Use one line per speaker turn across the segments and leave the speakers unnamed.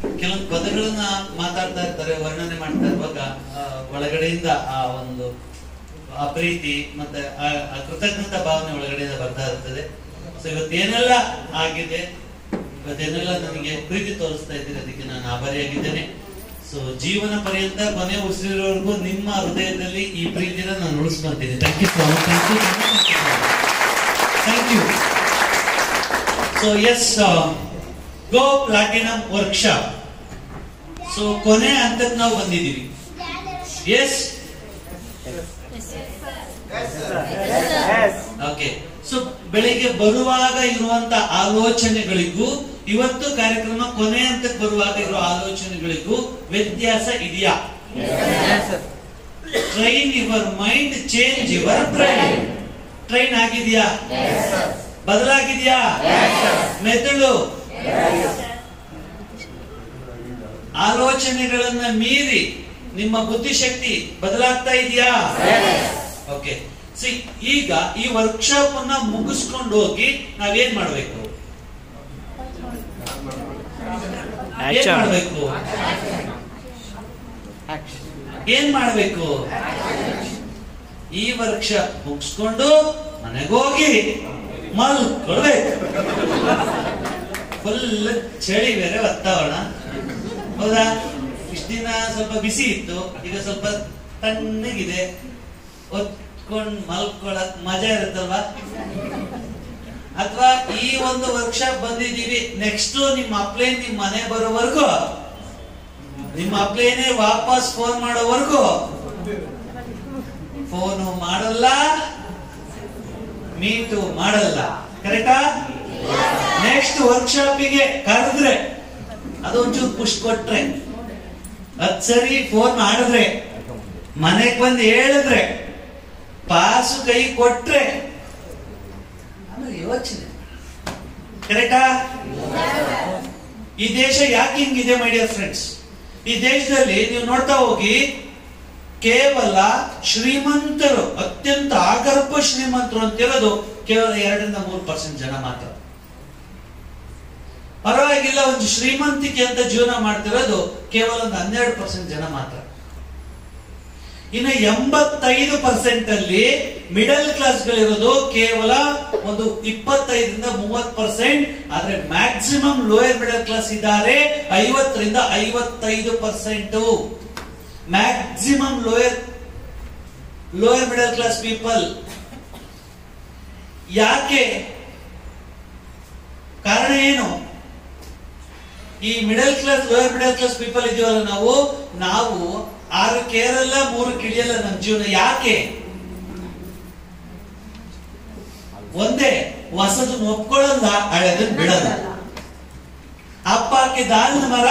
ಕೆಲವೊಂದು ಪದಗಳನ್ನ ಮಾತಾಡ್ತಾ ಇರ್ತಾರೆ ವರ್ಣನೆ ಮಾಡ್ತಾ ಇರುವಾಗ ಆ, ಒಳಗಡೆಯಿಂದ ಆ ಒಂದು ಆ ಪ್ರೀತಿ ಮತ್ತೆ ಆ ಆ ಕೃತಜ್ಞತಾ ಭಾವನೆ ಒಳಗಡೆಯಿಂದ ಬರ್ತಾ ಇರ್ತದೆ ಸೊ ಇವತ್ತೇನೆಲ್ಲ ಆಗಿದೆ ಇವತ್ತೇನೆಲ್ಲ ನನಗೆ ಪ್ರೀತಿ ತೋರಿಸ್ತಾ ಇದ್ದೀರಿ ಅದಕ್ಕೆ ನಾನು ಆಭಾರಿಯಾಗಿದ್ದೇನೆ ಸೊ ಜೀವನ ಪರ್ಯಂತ ಕೊನೆ ಉಸಿರಿರೋವರೆಗೂ ನಿಮ್ಮ ಹೃದಯದಲ್ಲಿ ಈ ಪ್ರೀತಿನ ನಾನು ಉಳಿಸ್ಕೊಂತೀನಿ thank you so much thank you thank you so yes go platinum workshop so ಕೊನೆ ಹಂತಕ್ಕೆ ನಾವು ಬಂದಿದ್ದೀವಿ ಎಸ್ ಓಕೆ ಸೊ ಬೆಳಿಗ್ಗೆ ಬರುವಾಗ ಇರುವಂತ ಆಲೋಚನೆಗಳಿಗೂ ಇವತ್ತು ಕಾರ್ಯಕ್ರಮ ಕೊನೆ ಹಂತಕ್ಕೆ ಬರುವಾಗ ಇರುವ ಆಲೋಚನೆಗಳಿಗೂ ವ್ಯತ್ಯಾಸ ಇದೆಯಾ train your mind change your brain train ಆಗಿದೆಯಾ ಬದಲಾಗಿದೆಯಾ ಮೆದುಳು ಆಲೋಚನೆಗಳನ್ನ ಮೀರಿ ನಿಮ್ಮ ಬುದ್ಧಿಶಕ್ತಿ ಬದಲಾಗ್ತಾ ಇದೆಯಾ ಓಕೆ ಸಿ ಈಗ ಈ ವರ್ಕ್ಶಾಪ್ ಅನ್ನ ಮುಗಿಸ್ಕೊಂಡು ಹೋಗಿ ನಾವೇನ್ ಮಾಡ್ಬೇಕು ಏನ್
Action.
ಮಾಡ್ಬೇಕು ಏನ್ ಮಾಡ್ಬೇಕು ಈ ವರ್ಕ್ಶಾಪ್ ಮುಗಿಸ್ಕೊಂಡು ಮನೆಗೆ ಹೋಗಿ ಮಲ್ಕೊಳ್ಬೇಕು ಫುಲ್ ಚಳಿ ಬೇರೆ ವಾತಾವರಣ ಹೌದಾ ಇಷ್ಟ ದಿನ ಸ್ವಲ್ಪ ಬಿಸಿ ಇತ್ತು ಈಗ ಸ್ವಲ್ಪ ತಣ್ಣಗಿದೆ ಒತ್ಕೊಂಡ್ ಮಲ್ಕೊಳಕ್ ಮಜಾ ಇರುತ್ತಲ್ವಾ ಅಥವಾ ಈ ಒಂದು ವರ್ಕ್ಶಾಪ್ ಬಂದಿದೀವಿ ನೆಕ್ಸ್ಟ್ ನಿಮ್ಮ ಅಪ್ಲೈನ್ ನಿಮ್ ಮನೆ ಬರೋವರೆಗೂ ನಿಮ್ಮ ಅಪ್ಲೈನೇ ವಾಪಸ್ ಫೋನ್ ಮಾಡೋವರೆಗೂ ಫೋನು ಮಾಡಲ್ಲ ಮೀಟು ಮಾಡಲ್ಲ ಕರೆಕ್ಟಾ ನೆಕ್ಸ್ಟ್ ವರ್ಕ್ಶಾಪಿಗೆ ಕರೆದ್ರೆ ಅದೊಂಚೂರು ಪುಷ್ ಕೊಟ್ರೆ ಅದ್ ಸರಿ ಫೋನ್ ಮಾಡಿದ್ರೆ ಮನೆಗ್ ಬಂದು ಹೇಳಿದ್ರೆ ಪಾಸು ಕೈ ಕೊಟ್ರೆ ಆಮೇಲೆ ಯೋಚನೆ ಕರೆಕ್ಟಾ ಈ ದೇಶ ಯಾಕೆ ಹಿಂಗಿದೆ ಮೈ ಡಿಯರ್ ಫ್ರೆಂಡ್ಸ್ ಈ ದೇಶದಲ್ಲಿ ನೀವು ನೋಡ್ತಾ ಹೋಗಿ ಕೇವಲ ಶ್ರೀಮಂತರು ಅತ್ಯಂತ ಆಗರ್ಭ ಶ್ರೀಮಂತರು ಅಂತಿರೋದು ಕೇವಲ ಎರಡರಿಂದ ಮೂರು ಪರ್ಸೆಂಟ್ ಜನ ಮಾತ್ರ ಪರವಾಗಿಲ್ಲ ಒಂದು ಶ್ರೀಮಂತಿಕೆ ಅಂತ ಜೀವನ ಮಾಡ್ತಿರೋದು ಕೇವಲ ಒಂದು ಹನ್ನೆರಡು ಪರ್ಸೆಂಟ್ ಜನ ಮಾತ್ರ ಇನ್ನು ಎಂಬತ್ತೈದು ಪರ್ಸೆಂಟ್ ಅಲ್ಲಿ ಮಿಡಲ್ ಕ್ಲಾಸ್ ಗಳಿರೋದು ಕೇವಲ ಒಂದು ಇಪ್ಪತ್ತೈದರಿಂದ ಮೂವತ್ ಪರ್ಸೆಂಟ್ ಆದ್ರೆ ಮ್ಯಾಕ್ಸಿಮಮ್ ಲೋಯರ್ ಮಿಡಲ್ ಕ್ಲಾಸ್ ಇದ್ದಾರೆ ಐವತ್ತರಿಂದ ಐವತ್ತೈದು percent maximum lower lower middle class people ಯಾಕೆ ಕಾರಣ ಏನು ಈ middle class lower middle class people ಇದೀವಲ್ಲ ನಾವು ನಾವು ಆರು ಕೇರಲ್ಲ ಮೂರು ಕಿಳಿಯಲ್ಲ ನಮ್ಮ ಜೀವನ ಯಾಕೆ ಒಂದೇ ಹೊಸದನ್ನ ಒಪ್ಕೊಳ್ಳಲ್ಲ ಹಳೆದನ್ನ ಬಿಡಲ್ಲ ಅಪ್ಪ ಹಾಕಿದ ಆಲದ ಮರ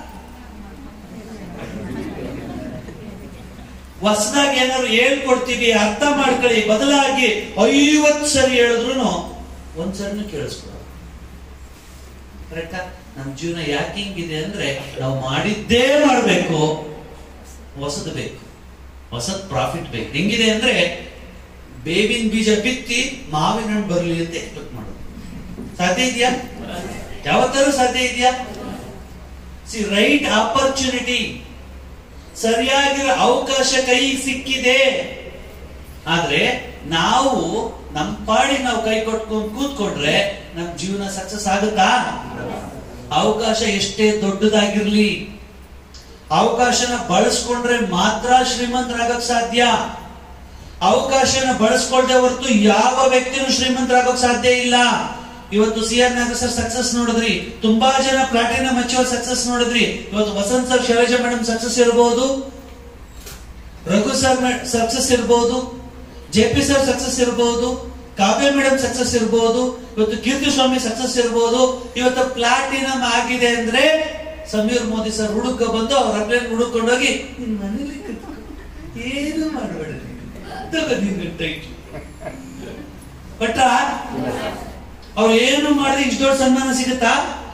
ಹೊಸದಾಗಿ ಏನಾದ್ರು ಹೇಳ್ಕೊಡ್ತೀವಿ ಅರ್ಥ ಮಾಡ್ಕೊಳ್ಳಿ ಬದಲಾಗಿ ಐವತ್ ಸರಿ ಹೇಳಿದ್ರು ಒಂದ್ ಸರಿನೂ ಕೇಳಿಸ್ಕೊಳ ಕರೆಕ್ಟಾ ನಮ್ ಜೀವನ ಯಾಕೆ ಹಿಂಗಿದೆ ಅಂದ್ರೆ ನಾವು ಮಾಡಿದ್ದೇ ಮಾಡ್ಬೇಕು ಹೊಸದು ಬೇಕು ಹೊಸದ್ ಪ್ರಾಫಿಟ್ ಬೇಕು ಹೆಂಗಿದೆ ಅಂದ್ರೆ ಬೇವಿನ ಬೀಜ ಬಿತ್ತಿ ಮಾವಿನ ಹಣ್ಣು ಬರಲಿ ಅಂತ ಎಕ್ಸ್ಪೆಕ್ಟ್ ಮಾಡೋದು ಸಾಧ್ಯ ಇದೆಯಾ ಯಾವತ್ತಾದ್ರೂ ಸಾಧ್ಯ ಇದೆಯಾ ಸಿ ರೈಟ್ ಆಪರ್ಚುನಿಟಿ ಸರಿಯಾಗಿರೋ ಅವಕಾಶ ಕೈಗೆ ಸಿಕ್ಕಿದೆ ಆದ್ರೆ ನಾವು ನಮ್ ಪಾಡಿ ನಾವು ಕೈ ಕೊಟ್ಕೊಂಡು ಕೂತ್ಕೊಂಡ್ರೆ ನಮ್ ಜೀವನ ಸಕ್ಸಸ್ ಆಗುತ್ತಾ ಅವಕಾಶ ಎಷ್ಟೇ ದೊಡ್ಡದಾಗಿರ್ಲಿ ಅವಕಾಶನ ಬಳಸ್ಕೊಂಡ್ರೆ ಮಾತ್ರ ಶ್ರೀಮಂತರಾಗಕ್ ಸಾಧ್ಯ ಅವಕಾಶನ ಬಳಸ್ಕೊಳ್ದೆ ಹೊರತು ಯಾವ ವ್ಯಕ್ತಿನೂ ಶ್ರೀಮಂತರಾಗಕ್ ಸಾಧ್ಯ ಇಲ್ಲ ಇವತ್ತು C R Nagar sir success ನೋಡಿದ್ರಿ ತುಂಬಾ ಜನ ಪ್ಲಾಟಿನಮ್ ಅಚೀವರ್ ಸಕ್ಸಸ್ ನೋಡಿದ್ರಿ ಇವತ್ತು Vasant sir Shailaja madam success ಇರಬಹುದು ರಘು ಸರ್ ಸಕ್ಸಸ್ ಇರಬಹುದು ಜೆ ಪಿ ಸರ್ ಸಕ್ಸಸ್ ಇರಬಹುದು ಕಾವ್ಯ ಮೇಡಮ್ ಸಕ್ಸಸ್ ಇರಬಹುದು ಇವತ್ತು ಕೀರ್ತಿ ಸ್ವಾಮಿ ಸಕ್ಸಸ್ ಇರಬಹುದು ಇವತ್ತು ಪ್ಲಾಟಿನಮ್ ಆಗಿದೆ ಅಂದ್ರೆ ಸಮೀರ್ ಮೋದಿ ಸರ್ ಹುಡುಕ ಬಂದು ಅವ್ರ ಅಪ್ಲೈನ್ ಹುಡುಕೊಂಡೋಗಿ ನಿನ್ ಮನೇಲಿ ಕೂತ್ಕೊ. ಏನು ಮಾಡಬೇಡ ತಗೋ ನಿನ್ನ ಟೈಟ್ಲ್ ಬಟ್ಟ ಅವ್ರು ಏನು ಮಾಡಿದ್ರೆ ಇಷ್ಟು ದೊಡ್ಡ ಸನ್ಮಾನ ಸಿಗುತ್ತಾ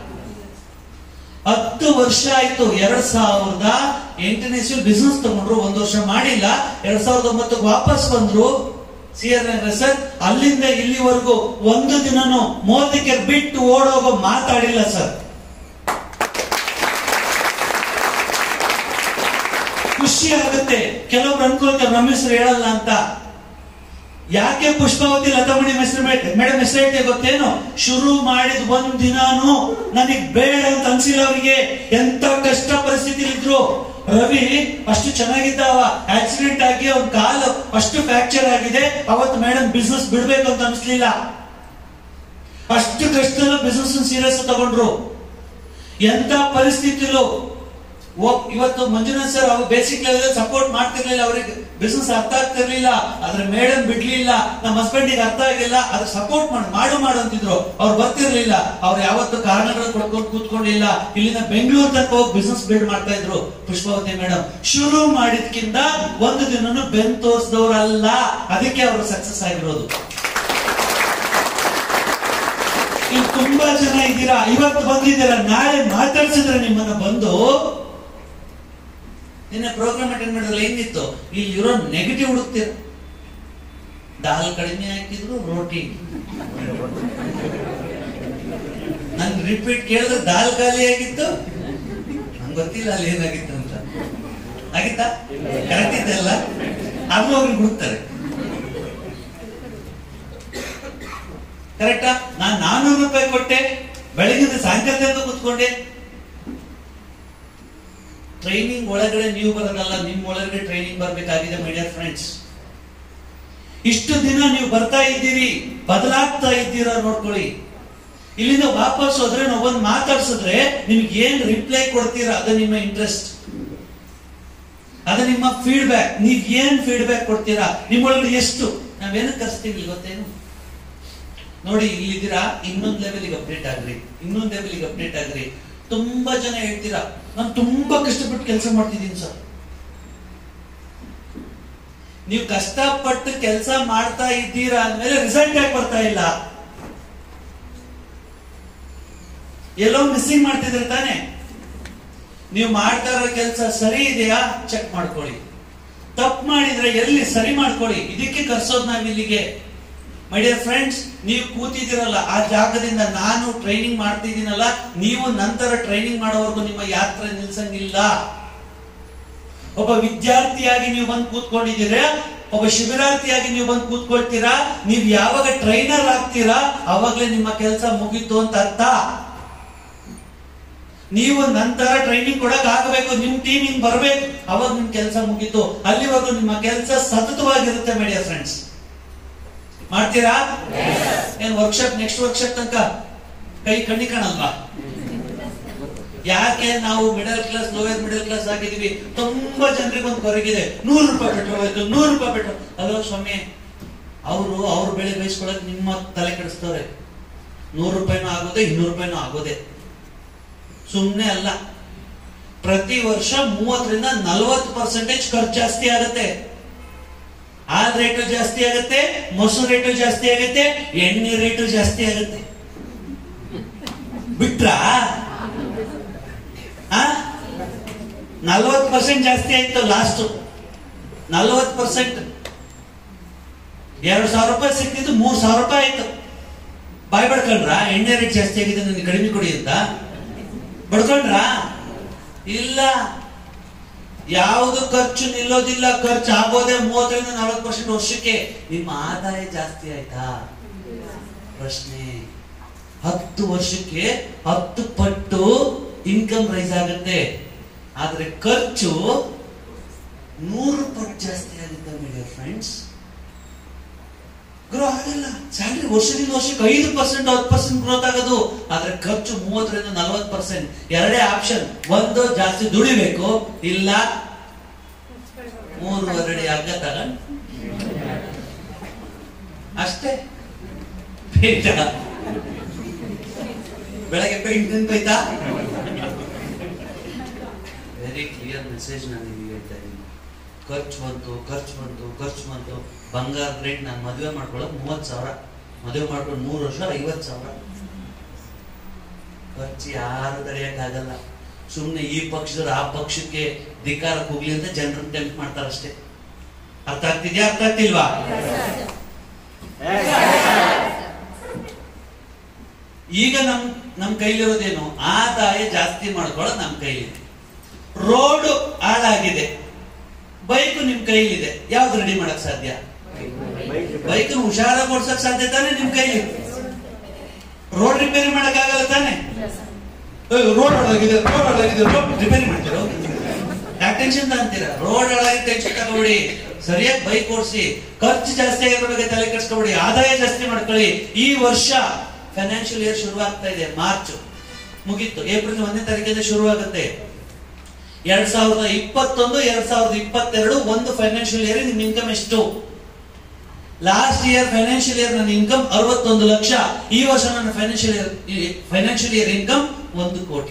ಹತ್ತು ವರ್ಷ ಆಯ್ತು ಎರಡ್ ಸಾವಿರದ ಎಂಟನೇ ಇಸ್ವಿ ಬಿಸ್ನೆಸ್ ತಗೊಂಡ್ರು ಒಂದ್ ವರ್ಷ ಮಾಡಿಲ್ಲ ಎರಡ್ ಸಾವಿರದ ಒಂಬತ್ತಕ್ಕೆ ವಾಪಸ್ ಬಂದ್ರು ಸಿ ಆರ್ ನಗರ್ ಸರ್ ಅಲ್ಲಿಂದ ಇಲ್ಲಿವರೆಗೂ ಒಂದು ದಿನನೂ ಮೋದಿಗೆ ಬಿಟ್ಟು ಓಡೋಗೋ ಮಾತಾಡಿಲ್ಲ ಸರ್ ಖುಷಿ ಆಗುತ್ತೆ ಕೆಲವೊಬ್ರು ಅನ್ಕೋತಾರೆ ನಮ್ಮ ಹೆಸರು ಹೇಳಲ್ಲ ಅಂತ ಯಾಕೆ ಪುಷ್ಪಾವತಿ ಲತಾಮಣಿ ಹೆಸರು ಮೇಡಮ್ ಹೆಸರು ಹೇಳ್ತೆ ಗೊತ್ತೇನು ಶುರು ಮಾಡಿದ ಒಂದ್ ದಿನಾನು ನನಗ್ ಬೇಡ ಅಂತ ಅನ್ಸಿಲ್ಲ ಅವರಿಗೆ ಎಂತ ಕಷ್ಟ ಪರಿಸ್ಥಿತಿ ಇದ್ರು ರವಿ ಅಷ್ಟು ಚೆನ್ನಾಗಿದ್ದಾವ ಆಕ್ಸಿಡೆಂಟ್ ಆಗಿ ಅವ್ನ ಕಾಲು ಅಷ್ಟು ಫ್ರಾಕ್ಚರ್ ಆಗಿದೆ ಅವತ್ತು ಮೇಡಮ್ ಬಿಸ್ನೆಸ್ ಬಿಡ್ಬೇಕು ಅಂತ ಅನ್ಸ್ಲಿಲ್ಲ ಅಷ್ಟು ಕಷ್ಟದಲ್ಲೂ ಬಿಸ್ನೆಸ್ ಸೀರಿಯಸ್ ತಗೊಂಡ್ರು ಎಂತ ಪರಿಸ್ಥಿತಿಲು ಒ- ಇವತ್ತು ಮಂಜುನಾಥ್ ಸರ್ ಅವ್ರು ಬೇಸಿಕ್ ಲೆವೆಲ್ ಸಪೋರ್ಟ್ ಮಾಡ್ತಿರ್ಲಿಲ್ಲ ಅವ್ರಿಗೆ ಬಿಸ್ನೆಸ್ ಅರ್ಥ ಆಗ್ತಿರ್ಲಿಲ್ಲ ಆದ್ರೆ ಮೇಡಮ್ ಬಿಡ್ಲಿಲ್ಲ ನಮ್ಮ ಹಸ್ಬೆಂಡಿಗೆ ಅರ್ಥ ಆಗಿಲ್ಲ ಅದ್ರ ಸಪೋರ್ಟ್ ಮಾಡಿ ಮಾಡು ಮಾಡು ಅಂತಿದ್ರು ಅವ್ರು ಬರ್ತಿರ್ಲಿಲ್ಲ ಅವ್ರು ಯಾವತ್ತು ಕಾರಣಗಳು ಕೊಡ್ಕೊಂಡು ಕೂತ್ಕೊಂಡಿಲ್ಲ ಇಲ್ಲಿಂದ ಬೆಂಗಳೂರು ತನಕ ಹೋಗಿ ಬಿಸ್ನೆಸ್ ಬಿಲ್ಡ್ ಮಾಡ್ತಾ ಇದ್ರು ಪುಷ್ಪಾವತಿ ಮೇಡಮ್ ಶುರು ಮಾಡಿದ್ಕಿಂತ ಒಂದು ದಿನನು ಬೆನ್ ತೋರಿಸಿದವರಲ್ಲ ಅದಕ್ಕೆ ಅವರು ಸಕ್ಸಸ್ ಆಗಿರೋದು ನೀವು ತುಂಬಾ ಜನ ಇದ್ದೀರಾ ಇವತ್ತು ಬಂದಿದ್ದೀರಾ ನಾಳೆ ಮಾತಾಡ್ಸಿದ್ರೆ ನಿಮ್ಮನ್ನ ಬಂದು ನಿನ್ನೆ ಪ್ರೋಗ್ರಾಮ್ ಅಟೆಂಡ್ ಮಾಡಿದ್ರೆ ಹೆಂಗಿತ್ತು ಇಲ್ಲಿ ಇರೋ ನೆಗೆಟಿವ್ ಹುಡುಕ್ತೀರ ದಾಲ್ ಕಡಿಮೆ ಹಾಕಿದ್ರು ರೋಟಿ ನನ್ ರಿಪೀಟ್ ಕೇಳಿದ್ರೆ ದಾಲ್ ಖಾಲಿ ಆಗಿತ್ತು ನಂಗೆ ಗೊತ್ತಿಲ್ಲ ಅಲ್ಲಿ ಏನಾಗಿತ್ತು ಅಂತ ಆಗಿತ್ತಾ ಕರೆಕ್ಟ್ ಇದೆಲ್ಲ ಅದು ಅವ್ರಿಗೆ ಹುಡುಕ್ತಾರೆ ಕರೆಕ್ಟಾ ನಾನು ನಾನೂರು ರೂಪಾಯಿ ಕೊಟ್ಟೆ ಬೆಳಗಿಂದ ಸಾಯಂಕಾಲ ತನಕ ಕೂತ್ಕೊಂಡೆ ಟ್ರೈನಿಂಗ್ ಒಳಗಡೆ ನೀವು ಬರೋದಲ್ಲ ನಿಮ್ ಒಳಗಡೆ ಟ್ರೈನಿಂಗ್ ಬರ್ಬೇಕಾಗಿದೆ ಮೈ ಡಿಯರ್ ಫ್ರೆಂಡ್ಸ್ ಇಷ್ಟು ದಿನ ನೀವು ಬರ್ತಾ ಇದ್ದೀರಿ ಬದಲಾಗ್ತಾ ಇದ್ದೀರಾ ನೋಡ್ಕೊಳ್ಳಿ ಇಲ್ಲಿಂದ ವಾಪಸ್ ಹೋದ್ರೆ ನಾವು ಒಂದ್ ಮಾತಾಡ್ಸಿದ್ರೆ ನಿಮ್ಗೆ ಏನ್ ರಿಪ್ಲೈ ಕೊಡ್ತೀರಾ ಅದು ನಿಮ್ಮ ಇಂಟ್ರೆಸ್ಟ್ ಅದು ನಿಮ್ಮ ಫೀಡ್ಬ್ಯಾಕ್ ನೀವ್ ಏನ್ ಫೀಡ್ಬ್ಯಾಕ್ ಕೊಡ್ತೀರಾ ನಿಮ್ಮೊಳಗಡೆ ಎಷ್ಟು ನಾವೇನಕ್ಕೆ ಕರ್ಸ್ತೀವಿ ಗೊತ್ತೇನು ನೋಡಿ ಇಲ್ಲಿದ್ದೀರಾ ಇನ್ನೊಂದ್ ಲೆವೆಲ್ಗೆ ಅಪ್ಡೇಟ್ ಆಗ್ರಿ ಇನ್ನೊಂದ್ ಲೆವೆಲ್ಗೆ ಅಪ್ಡೇಟ್ ಆಗ್ರಿ ತುಂಬಾ ಜನ ಹೇಳ್ತೀರಾ ನಾನು ತುಂಬಾ ಕಷ್ಟಪಟ್ಟು ಕೆಲಸ ಮಾಡ್ತಿದ್ದೀನಿ ಸರ್ ನೀವು ಕಷ್ಟಪಟ್ಟು ಕೆಲಸ ಮಾಡ್ತಾ ಇದ್ದೀರಾ ಅಂದ್ಮೇಲೆ ರಿಸಲ್ಟ್ ಯಾಕೆ ಬರ್ತಾ ಇಲ್ಲ ಎಲ್ಲೋ ಮಿಸ್ಸಿಂಗ್ ಮಾಡ್ತಿದ್ರೆ ತಾನೆ ನೀವು ಮಾಡ್ತಾ ಇರೋ ಕೆಲಸ ಸರಿ ಇದೆಯಾ ಚೆಕ್ ಮಾಡ್ಕೊಳ್ಳಿ ತಪ್ಪು ಮಾಡಿದ್ರೆ ಎಲ್ಲಿ ಸರಿ ಮಾಡ್ಕೊಳ್ಳಿ ಇದಕ್ಕೆ ಕರ್ಸೋದು ನಾವ್ ಇಲ್ಲಿಗೆ ಮೈ ಡಿಯರ್ ಫ್ರೆಂಡ್ಸ್ ನೀವು ಕೂತಿದ್ದೀರಲ್ಲ ಆ ಜಾಗದಿಂದ ನಾನು ಟ್ರೈನಿಂಗ್ ಮಾಡ್ತಿದ್ದೀನಲ್ಲ ನೀವು ನಂತರ ಟ್ರೈನಿಂಗ್ ಮಾಡೋವರೆಗೂ ನಿಮ್ಮ ಯಾತ್ರೆ ನಿಲ್ಸಂಗಿಲ್ಲ ಒಬ್ಬ ವಿದ್ಯಾರ್ಥಿಯಾಗಿ ನೀವು ಬಂದು ಕೂತ್ಕೊಂಡಿದ್ದೀರಾ ಒಬ್ಬ ಶಿಬಿರಾರ್ಥಿಯಾಗಿ ನೀವು ಬಂದು ಕೂತ್ಕೊಳ್ತೀರಾ ನೀವು ಯಾವಾಗ ಟ್ರೈನರ್ ಆಗ್ತೀರಾ ಅವಾಗಲೇ ನಿಮ್ಮ ಕೆಲಸ ಮುಗೀತು ಅಂತ ಅರ್ಥ ನೀವು ನಂತರ ಟ್ರೈನಿಂಗ್ ಕೊಡಕ್ ಆಗಬೇಕು ನಿಮ್ ಟೀಮ್ ಹಿಂಗ್ ಬರ್ಬೇಕು ಅವಾಗ ನಿಮ್ ಕೆಲಸ ಮುಗೀತು ಅಲ್ಲಿವರೆಗೂ ನಿಮ್ಮ ಕೆಲಸ ಸತತವಾಗಿರುತ್ತೆ ಮೀಡಿಯಾ ಫ್ರೆಂಡ್ಸ್ ಮಾಡ್ತೀರಾ ಏನ್ ವರ್ಕ್ಶಾಪ್ ನೆಕ್ಸ್ಟ್ ವರ್ಕ್ಶಾಪ್ ತನಕ ಕೈ ಕಣ್ಣಿ ಕಾಣಲ್ವಾ ಯಾಕೆ ನಾವು middle class lower middle class ಆಗಿದೀವಿ ತುಂಬಾ ಜನರಿಗೆ ಒಂದು ಕೊರಗಿದೆ ನೂರು ರೂಪಾಯಿ ಪೆಟ್ರೋಲ್ ಆಯ್ತು ನೂರು ರೂಪಾಯಿ ಪೆಟ್ರೋಲ್ ಅಲ್ಲೋ ಸ್ವಾಮಿ ಅವರು ಅವ್ರ ಬೆಳೆ ಬೇಯಿಸ್ಕೊಳಕ್ ನಿಮ್ಮ ತಲೆ ಕೆಡಿಸ್ತವ್ರೆ ನೂರು ರೂಪಾಯಿನೂ ಆಗೋದೆ ಇನ್ನೂರು ರೂಪಾಯಿನೂ ಆಗೋದೆ ಸುಮ್ನೆ ಅಲ್ಲ ಪ್ರತಿ ವರ್ಷ ಮೂವತ್ತರಿಂದ ನಲವತ್ತು ಪರ್ಸೆಂಟೇಜ್ ಖರ್ಚು ಜಾಸ್ತಿ ಆಗುತ್ತೆ ಹಾಲ್ ರೇಟು ಜಾಸ್ತಿ ಆಗುತ್ತೆ ಮೊಸರು ರೇಟು ಜಾಸ್ತಿ ಆಗುತ್ತೆ ಎಣ್ಣೆ ರೇಟು ಜಾಸ್ತಿ ಆಗುತ್ತೆ ಬಿಟ್ರಾ ನಲ್ವತ್ತು ಪರ್ಸೆಂಟ್ ಜಾಸ್ತಿ ಆಯ್ತು ಲಾಸ್ಟ್ ನಲ್ವತ್ತು ಪರ್ಸೆಂಟ್ ಎರಡು ಸಾವಿರ ರೂಪಾಯಿ ಸಿಕ್ತಿದ್ದು ಮೂರ್ ಸಾವಿರ ರೂಪಾಯಿ ಆಯ್ತು ಬಾಯ್ ಬಡ್ಕೊಂಡ್ರ ಎಣ್ಣೆ ರೇಟ್ ಜಾಸ್ತಿ ಆಗಿದೆ ನನಗೆ ಕಡಿಮೆ ಕೊಡಿ ಅಂತ ಬಡ್ಕೊಂಡ್ರ ಇಲ್ಲ ಯಾವುದು ಖರ್ಚು ನಿಲ್ಲೋದಿಲ್ಲ ಖರ್ಚು ಆಗೋದೇ ಮೂವತ್ತರಿಂದ ನಲವತ್ತು ಪರ್ಸೆಂಟ್ ವರ್ಷಕ್ಕೆ ನಿಮ್ಮ ಆದಾಯ ಜಾಸ್ತಿ ಆಯ್ತಾ ಪ್ರಶ್ನೆ ಹತ್ತು ವರ್ಷಕ್ಕೆ ಹತ್ತು ಪಟ್ಟು ಇನ್ಕಮ್ ರೈಸ್ ಆಗುತ್ತೆ ಆದ್ರೆ ಖರ್ಚು ನೂರು ಪಟ್ಟು ಜಾಸ್ತಿ ಆಗುತ್ತೆ ಮೀಡಿಯರ್ ಫ್ರೆಂಡ್ಸ್ ಗ್ರೋ ಆಗಲ್ಲ ಸ್ಯಾಲ್ರಿ ವರ್ಷದಿಂದ ವರ್ಷಕ್ಕೆ ಐದು ಪರ್ಸೆಂಟ್ ಹತ್ತು ಪರ್ಸೆಂಟ್ ಗ್ರೋತ್ ಆಗೋದು ಆದ್ರೆ ಖರ್ಚು ಮೂವತ್ತರಿಂದ ನಲವತ್ತು ಪರ್ಸೆಂಟ್ ಎರಡೇ ಆಪ್ಷನ್ ಒಂದು ಜಾಸ್ತಿ ದುಡಿಬೇಕು ಇಲ್ಲ ಮೂರುವರೆ ಹಗ್ಗ ತಗೊಂಡ್ ಅಷ್ಟೇ ಬೇಡ ಬೆಳಗ್ಗೆ ಪೇಂಟ್ ನಿಂತೋಯ್ತಾ ವೆರಿ ಕ್ಲಿಯರ್ ಮೆಸೇಜ್ ನಾನು ನಿಮಗೆ ಹೇಳ್ತಾ ಇದ್ದೀನಿ ಖರ್ಚು ಬಂತು ಖರ್ಚು ಬಂತು ಖರ್ಚು ಬಂತು ಬಂಗಾರ ರೇಟ್ ನಾನು ಮದುವೆ ಮಾಡ್ಕೊಳ್ಳೋದು ಮೂವತ್ತು ಸಾವಿರ ಮದುವೆ ಮಾಡ್ಕೊಂಡು ಮೂರು ವರ್ಷ ಐವತ್ತು ಸಾವಿರ ಖರ್ಚು ಯಾರು ತಡೆಯಕ್ಕಾಗಲ್ಲ ಸುಮ್ಮನೆ ಈ ಪಕ್ಷದವ್ರು ಆ ಪಕ್ಷಕ್ಕೆ ಧಿಕಾರ ಹೋಗ್ಲಿ ಅಂತ ಜನರನ್ನ ಟೆಂಪ್ ಮಾಡ್ತಾರಷ್ಟೇ ಅರ್ಥ ಆಗ್ತಿದ್ಯಾ ಅರ್ಥ ಆಗ್ತಿಲ್ವಾ ಈಗ ನಮ್ ನಮ್ ಕೈಲಿರೋದೇನು ಆದಾಯ ಜಾಸ್ತಿ ಮಾಡ್ಕೊಳ್ಳೋದು ನಮ್ ಕೈಲಿದೆ ರೋಡ್ ಹಾಳಾಗಿದೆ ಬೈಕ್ ನಿಮ್ ಕೈಲಿದೆ ಯಾವ್ದು ರೆಡಿ ಮಾಡಕ್ ಸಾಧ್ಯ ಬೈಕ್ ಹುಷಾರಾಗಿ ಓಡ್ಸಕ್ ಸಾಧ್ಯ ತಾನೆ ನಿಮ್ ಕೈಲಿ ರೋಡ್ ರಿಪೇರಿ ಮಾಡಕ್ ಆಗಲ್ಲ ತಾನೆ ರೋಡ್ ಹಾಳಾಗಿದೆ ರೋಡ್ ಹಾಳಾಗಿದೆ ರೋಡ್ ರಿಪೇರಿ ಮಾಡ್ತೀರೋ ಯಾಕೆ ಟೆನ್ಷನ್ ಅಂತೀರಾ ರೋಡ್ ಹಾಳಾಗಿ ಟೆನ್ಷನ್ ತಗೋಬೇಡಿ ಸರಿಯಾಗಿ ಬೈಕ್ ಓಡಿಸಿ ಖರ್ಚು ಜಾಸ್ತಿ ಆಗಿರೋ ಬಗ್ಗೆ ತಲೆ ಕೆಡಿಸ್ಕೊಬೇಡಿ ಆದಾಯ ಜಾಸ್ತಿ ಮಾಡ್ಕೊಳ್ಳಿ ಈ ವರ್ಷ ಫೈನಾನ್ಷಿಯಲ್ ಇಯರ್ ಶುರು ಆಗ್ತಾ ಇದೆ ಮಾರ್ಚ್ ಮುಗೀತು ಏಪ್ರಿಲ್ ಒಂದನೇ ತಾರೀಕಿಂದ ಶುರು ಆಗುತ್ತೆ ಎರಡ್ ಸಾವಿರದ ಇಪ್ಪತ್ತೊಂದು ಎರಡ್ ಸಾವಿರದ ಇಪ್ಪತ್ತೆರಡು ಒಂದು ಫೈನಾನ್ಷಿಯಲ್ ಇಯರ್ ನಿಮ್ ಇನ್ಕಮ್ ಎಷ್ಟು ಲಾಸ್ಟ್ ಇಯರ್ ಫೈನಾನ್ಷಿಯಲ್ ಇಯರ್ ನನ್ನ ಇನ್ಕಮ್ ಅರವತ್ತೊಂದು ಲಕ್ಷ ಈ ವರ್ಷ ನನ್ನ financial year financial year income ಒಂದು ಕೋಟಿ